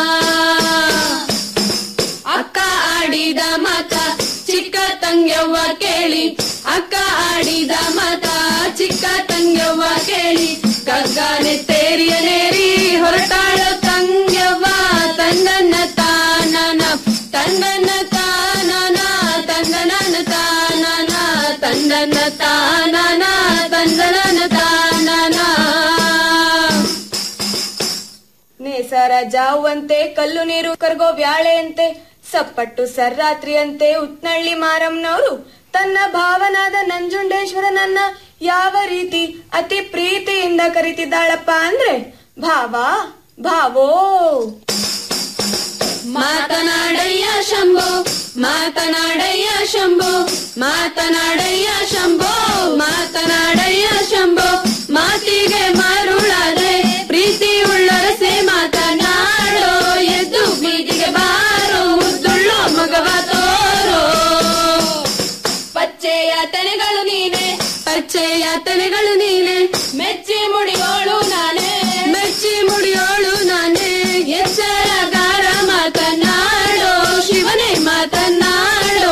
ಅಕ್ಕ ಆಡಿದ ಮಾತ ಚಿಕ್ಕ ತಂಗ್ಯವ್ವ ಕೇಳಿ ಅಕ್ಕ ಆಡಿದ ಮಾತ ಚಿಕ್ಕ ತಂಗ್ಯವ್ವ ಕೇಳಿ ಕಗ್ಗಾನೆ ತೇರಿಯ ನೇರಿ ಹೊರಟಾಳೋ ತಂಗ್ಯವ್ವ ತಂದನ ತಾನನ ತಂದನ ತಾನನ ತಂದನನ ತಾನನ ತಂದನ ತಾನನ ತಂದನನ ತಾನನ ಬೇಸರ ಜಾವಂತೆ ಕಲ್ಲು ನೀರು ಕರ್ಗೋ ವ್ಯಾಳೆಯಂತೆ ಸಪ್ಪಟ್ಟು ಸರ್ರಾತ್ರಿಯಂತೆ ಉತ್ನಳ್ಳಿ ಮಾರಮ್ಮನವರು ತನ್ನ ಭಾವನಾದ ನಂಜುಂಡೇಶ್ವರನನ್ನ ಯಾವ ರೀತಿ ಅತಿ ಪ್ರೀತಿಯಿಂದ ಕರಿತಿದ್ದಾಳಪ್ಪ ಅಂದ್ರೆ ಭಾವ ಭಾವೋ ಮಾತನಾಡಯ್ಯ ಶಂಭೋ ಮಾತನಾಡಯ್ಯ ಶಂಭೋ ಮಾತನಾಡಯ್ಯ ಶಂಭೋ ಮಾತನಾಡಯ್ಯ ಶಂಭೋ ಮಾತಿಗೆ ಮರುಳಾದೆ ಪ್ರೀತಿ ಉಳ್ಳರಸೆ ಮಾತನಾಡೋ ಎದ್ದು ಬೀದಿಗೆ ಬಾರೋ ಮುದ್ದುಳ್ಳೋ ಮಗವ ತೋರೋ ಪಚ್ಚೆಯ ತನೆಗಳು ನೀನೆ ಪಚ್ಚೆಯ ತನೆಗಳು ನೀನೆ ಮೆಚ್ಚಿ ಮುಡಿಯೋಳು ನಾನೇ ಮೆಚ್ಚಿ ಮುಡಿಯೋಳು ನಾನೇ ಎಚ್ಚರಗಾರ ಮಾತನಾಡೋ ಶಿವನೇ ಮಾತನಾಡೋ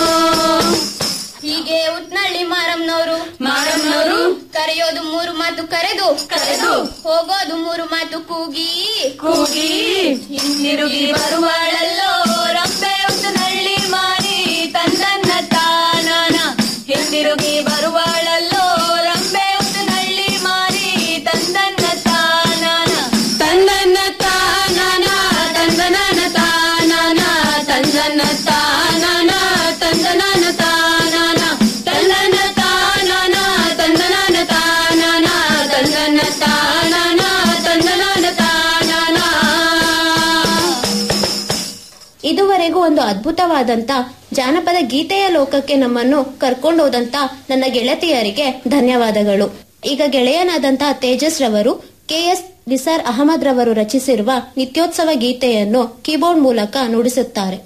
ಹೀಗೆ ಉತ್ನಳ್ಳಿ ಮಾರಮ್ಮನವರು ಮಾರಮ್ಮನವರು ಕರೆಯೋದು ಮೂರು ಮಾತು ಕರೆದು ಕರೆದು ಹೋಗೋದು ಮೂರು ಮಾತು ಕೂಗಿ ಕೂಗಿ ಹಿಂದಿರುಗಿ ಬರುವಾಳಲ್ಲೋ ರಂಬೆ ಉತ್ತನಳ್ಳಿ ಮಾರಿ ತಂದನ್ನ ತಾನಾನ ಹಿಂದಿರುಗಿ ಬರುವಾಳಲ್ಲೋ ರಂಬೆ ಉತ್ತನಳ್ಳಿ ಮಾರಿ ತಂದನ್ನ ತಾನಾನ ತಂದನ್ನ ತಾನನ ತಂದನನ ತಾನನ ತಂದನ ತಾನನ ತಂದನನ ತಾನನ ತಂದನ ತಾನನ ತಂದನನ ತಾನನ ತಂದನ ತಾನನ ತಂದನನ ತಾನನ ಇದುವರೆಗೂ ಒಂದು ಅದ್ಭುತವಾದಂತ ಜಾನಪದ ಗೀತೆಯ ಲೋಕಕ್ಕೆ ನಮ್ಮನ್ನು ಕರ್ಕೊಂಡೋದಂತ ನನ್ನ ಗೆಳತಿಯರಿಗೆ ಧನ್ಯವಾದಗಳು ಈಗ ಗೆಳೆಯನಾದಂತಹ ತೇಜಸ್ ರವರು ಕೆಎಸ್ ನಿಸಾರ್ ಅಹಮದ್ ರವರು ರಚಿಸಿರುವ ನಿತ್ಯೋತ್ಸವ ಗೀತೆಯನ್ನು ಕೀಬೋರ್ಡ್ ಮೂಲಕ ನುಡಿಸುತ್ತಾರೆ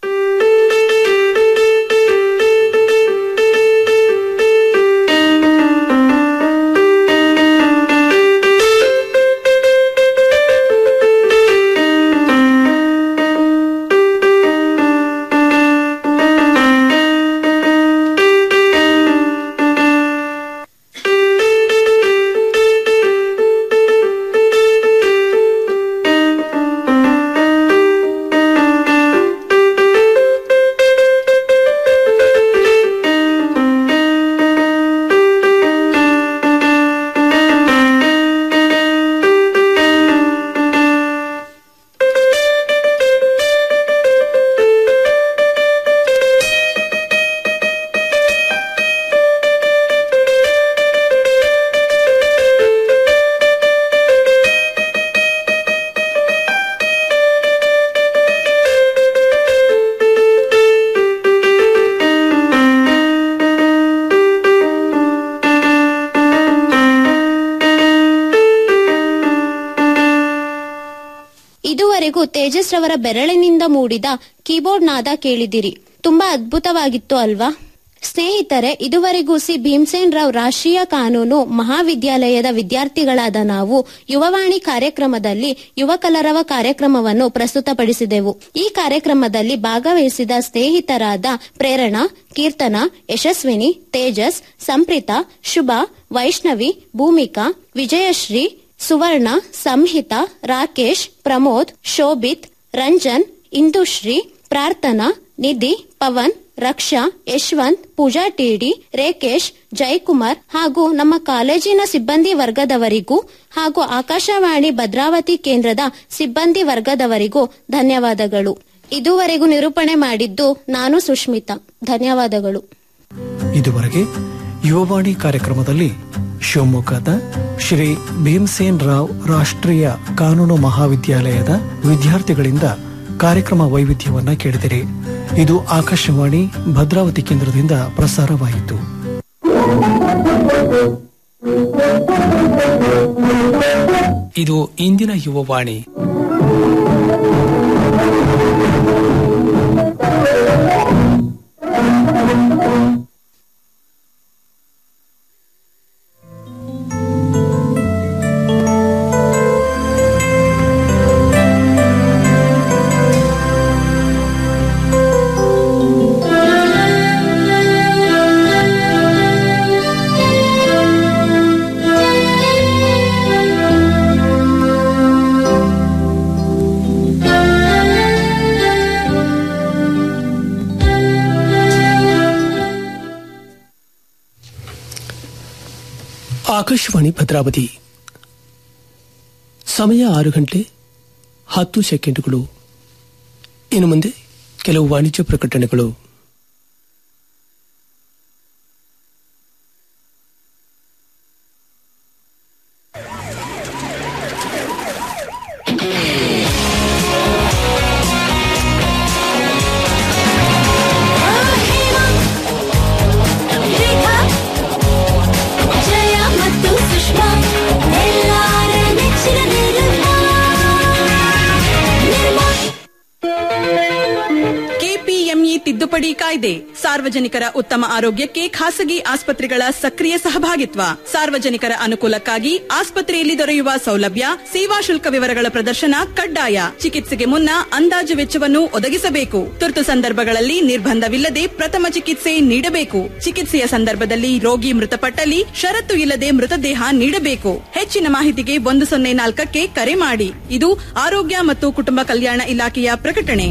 ಇದುವರೆಗೂ ತೇಜಸ್ ರವರ ಬೆರಳಿನಿಂದ ಮೂಡಿದ ಕೀಬೋರ್ಡ್ ನಾದ ಕೇಳಿದಿರಿ ತುಂಬಾ ಅದ್ಭುತವಾಗಿತ್ತು ಅಲ್ವಾ ಸ್ನೇಹಿತರೆ ಇದುವರೆಗೂ ಸಿ ಭೀಮಸೇನ್ ರಾವ್ ರಾಷ್ಟ್ರೀಯ ಕಾನೂನು ಮಹಾವಿದ್ಯಾಲಯದ ವಿದ್ಯಾರ್ಥಿಗಳಾದ ನಾವು ಯುವವಾಣಿ ಕಾರ್ಯಕ್ರಮದಲ್ಲಿ ಯುವ ಕಲರವ ಕಾರ್ಯಕ್ರಮವನ್ನು ಪ್ರಸ್ತುತಪಡಿಸಿದೆವು ಈ ಕಾರ್ಯಕ್ರಮದಲ್ಲಿ ಭಾಗವಹಿಸಿದ ಸ್ನೇಹಿತರಾದ ಪ್ರೇರಣಾ ಕೀರ್ತನ ಯಶಸ್ವಿನಿ ತೇಜಸ್ ಸಂಪ್ರಿತಾ ಶುಭ ವೈಷ್ಣವಿ ಭೂಮಿಕಾ ವಿಜಯಶ್ರೀ ಸುವರ್ಣ ಸಂಹಿತಾ ರಾಕೇಶ್ ಪ್ರಮೋದ್ ಶೋಭಿತ್ ರಂಜನ್ ಇಂದುಶ್ರೀ ಪ್ರಾರ್ಥನಾ ನಿಧಿ ಪವನ್ ರಕ್ಷಾ ಯಶವಂತ್ ಪೂಜಾ ಟಿಡಿ ರೇಕೇಶ್ ಜಯಕುಮಾರ್ ಹಾಗೂ ನಮ್ಮ ಕಾಲೇಜಿನ ಸಿಬ್ಬಂದಿ ವರ್ಗದವರಿಗೂ ಹಾಗೂ ಆಕಾಶವಾಣಿ ಭದ್ರಾವತಿ ಕೇಂದ್ರದ ಸಿಬ್ಬಂದಿ ವರ್ಗದವರಿಗೂ ಧನ್ಯವಾದಗಳು ಇದುವರೆಗೂ ನಿರೂಪಣೆ ಮಾಡಿದ್ದು ನಾನು ಸುಷ್ಮಿತಾ ಧನ್ಯವಾದಗಳು ಇದುವರೆಗೆ ಯುವವಾಣಿ ಕಾರ್ಯಕ್ರಮದಲ್ಲಿ ಶಿವಮೊಗ್ಗದ ಶ್ರೀ ಭೀಮಸೇನ್ ರಾವ್ ರಾಷ್ಟ್ರೀಯ ಕಾನೂನು ಮಹಾವಿದ್ಯಾಲಯದ ವಿದ್ಯಾರ್ಥಿಗಳಿಂದ ಕಾರ್ಯಕ್ರಮ ವೈವಿಧ್ಯವನ್ನ ಕೇಳಿದಿರಿ ಇದು ಆಕಾಶವಾಣಿ ಭದ್ರಾವತಿ ಕೇಂದ್ರದಿಂದ ಪ್ರಸಾರವಾಯಿತು ಇದು ಇಂದಿನ ಯುವವಾಣಿ ಆಕಾಶವಾಣಿ ಭದ್ರಾವತಿ ಸಮಯ ಆರು ಗಂಟೆ ಹತ್ತು ಸೆಕೆಂಡುಗಳು ಇನ್ನು ಮುಂದೆ ಕೆಲವು ವಾಣಿಜ್ಯ ಪ್ರಕಟಣೆಗಳು ರೇಖಾ ಜಯ ಮತ್ತು ಸುಷ್ಮಾ ಎಲ್ಲಾರ ನೆಚ್ಚಿನ ನಿರ್ಮಾ ನಿರ್ಮಾ ಕೆಪಿಎಂಇ ತಿದ್ದುಪಡಿ ಕಾಯ್ದೆ ಸಾರ್ವಜನಿಕರ ಉತ್ತಮ ಆರೋಗ್ಯಕ್ಕೆ ಖಾಸಗಿ ಆಸ್ಪತ್ರೆಗಳ ಸಕ್ರಿಯ ಸಹಭಾಗಿತ್ವ ಸಾರ್ವಜನಿಕರ ಅನುಕೂಲಕ್ಕಾಗಿ ಆಸ್ಪತ್ರೆಯಲ್ಲಿ ದೊರೆಯುವ ಸೌಲಭ್ಯ ಸೇವಾ ಶುಲ್ಕ ವಿವರಗಳ ಪ್ರದರ್ಶನ ಕಡ್ಡಾಯ ಚಿಕಿತ್ಸೆಗೆ ಮುನ್ನ ಅಂದಾಜು ವೆಚ್ಚವನ್ನು ಒದಗಿಸಬೇಕು ತುರ್ತು ಸಂದರ್ಭಗಳಲ್ಲಿ ನಿರ್ಬಂಧವಿಲ್ಲದೆ ಪ್ರಥಮ ಚಿಕಿತ್ಸೆ ನೀಡಬೇಕು ಚಿಕಿತ್ಸೆಯ ಸಂದರ್ಭದಲ್ಲಿ ರೋಗಿ ಮೃತಪಟ್ಟಲ್ಲಿ ಷರತ್ತು ಇಲ್ಲದೆ ಮೃತದೇಹ ನೀಡಬೇಕು ಹೆಚ್ಚಿನ ಮಾಹಿತಿಗೆ ಒಂದು ಸೊನ್ನೆ ನಾಲ್ಕಕ್ಕೆ ಕರೆ ಮಾಡಿ ಇದು ಆರೋಗ್ಯ ಮತ್ತು ಕುಟುಂಬ ಕಲ್ಯಾಣ ಇಲಾಖೆಯ ಪ್ರಕಟಣೆ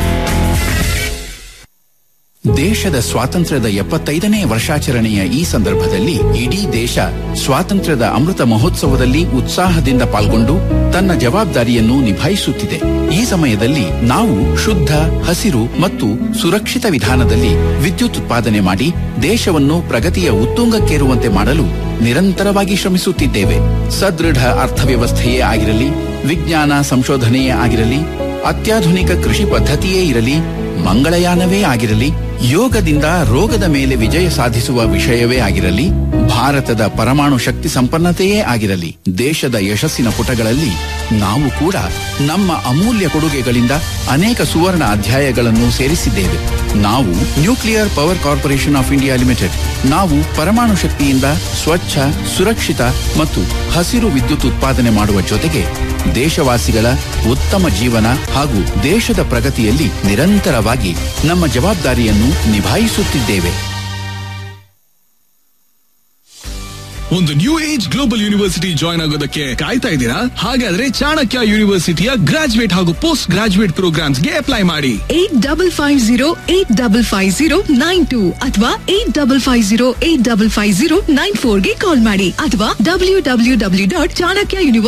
ದೇಶದ ಸ್ವಾತಂತ್ರ್ಯದ ಎಪ್ಪತ್ತೈದನೇ ವರ್ಷಾಚರಣೆಯ ಈ ಸಂದರ್ಭದಲ್ಲಿ ಇಡೀ ದೇಶ ಸ್ವಾತಂತ್ರ್ಯದ ಅಮೃತ ಮಹೋತ್ಸವದಲ್ಲಿ ಉತ್ಸಾಹದಿಂದ ಪಾಲ್ಗೊಂಡು ತನ್ನ ಜವಾಬ್ದಾರಿಯನ್ನು ನಿಭಾಯಿಸುತ್ತಿದೆ ಈ ಸಮಯದಲ್ಲಿ ನಾವು ಶುದ್ಧ ಹಸಿರು ಮತ್ತು ಸುರಕ್ಷಿತ ವಿಧಾನದಲ್ಲಿ ವಿದ್ಯುತ್ ಉತ್ಪಾದನೆ ಮಾಡಿ ದೇಶವನ್ನು ಪ್ರಗತಿಯ ಉತ್ತುಂಗಕ್ಕೇರುವಂತೆ ಮಾಡಲು ನಿರಂತರವಾಗಿ ಶ್ರಮಿಸುತ್ತಿದ್ದೇವೆ ಸದೃಢ ಅರ್ಥವ್ಯವಸ್ಥೆಯೇ ಆಗಿರಲಿ ವಿಜ್ಞಾನ ಸಂಶೋಧನೆಯೇ ಆಗಿರಲಿ ಅತ್ಯಾಧುನಿಕ ಕೃಷಿ ಪದ್ಧತಿಯೇ ಇರಲಿ ಮಂಗಳಯಾನವೇ ಆಗಿರಲಿ ಯೋಗದಿಂದ ರೋಗದ ಮೇಲೆ ವಿಜಯ ಸಾಧಿಸುವ ವಿಷಯವೇ ಆಗಿರಲಿ ಭಾರತದ ಪರಮಾಣು ಶಕ್ತಿ ಸಂಪನ್ನತೆಯೇ ಆಗಿರಲಿ ದೇಶದ ಯಶಸ್ಸಿನ ಪುಟಗಳಲ್ಲಿ ನಾವು ಕೂಡ ನಮ್ಮ ಅಮೂಲ್ಯ ಕೊಡುಗೆಗಳಿಂದ ಅನೇಕ ಸುವರ್ಣ ಅಧ್ಯಾಯಗಳನ್ನು ಸೇರಿಸಿದ್ದೇವೆ ನಾವು nuclear power corporation of India limited ನಾವು ಪರಮಾಣು ಶಕ್ತಿಯಿಂದ ಸ್ವಚ್ಛ ಸುರಕ್ಷಿತ ಮತ್ತು ಹಸಿರು ವಿದ್ಯುತ್ ಉತ್ಪಾದನೆ ಮಾಡುವ ಜೊತೆಗೆ ದೇಶವಾಸಿಗಳ ಉತ್ತಮ ಜೀವನ ಹಾಗೂ ದೇಶದ ಪ್ರಗತಿಯಲ್ಲಿ ನಿರಂತರವಾಗಿ ನಮ್ಮ ಜವಾಬ್ದಾರಿಯನ್ನು ನಿಭಾಯಿಸುತ್ತಿದ್ದೇವೆ ಒಂದು new age global university join ಆಗೋದಕ್ಕೆ ಕಾಯ್ತಾ ಇದ್ದೀರಾ ಹಾಗಾದ್ರೆ ಚಾಣಕ್ಯ ಯೂನಿವರ್ಸಿಟಿಯ ಗ್ರಾಜುಯೇಟ್ ಹಾಗೂ ಪೋಸ್ಟ್ ಗ್ರಾಜುಯೇಟ್ ಪ್ರೋಗ್ರಾಮ್ಸ್ಗೆ ಅಪ್ಲೈ ಮಾಡಿ eight double five zero eight double five zero nine two ಅಥವಾ eight double five zero eight double five zero nine ಫೋರ್ಗೆ ಕಾಲ್ ಮಾಡಿ ಅಥವಾ W W W dot Chanakya university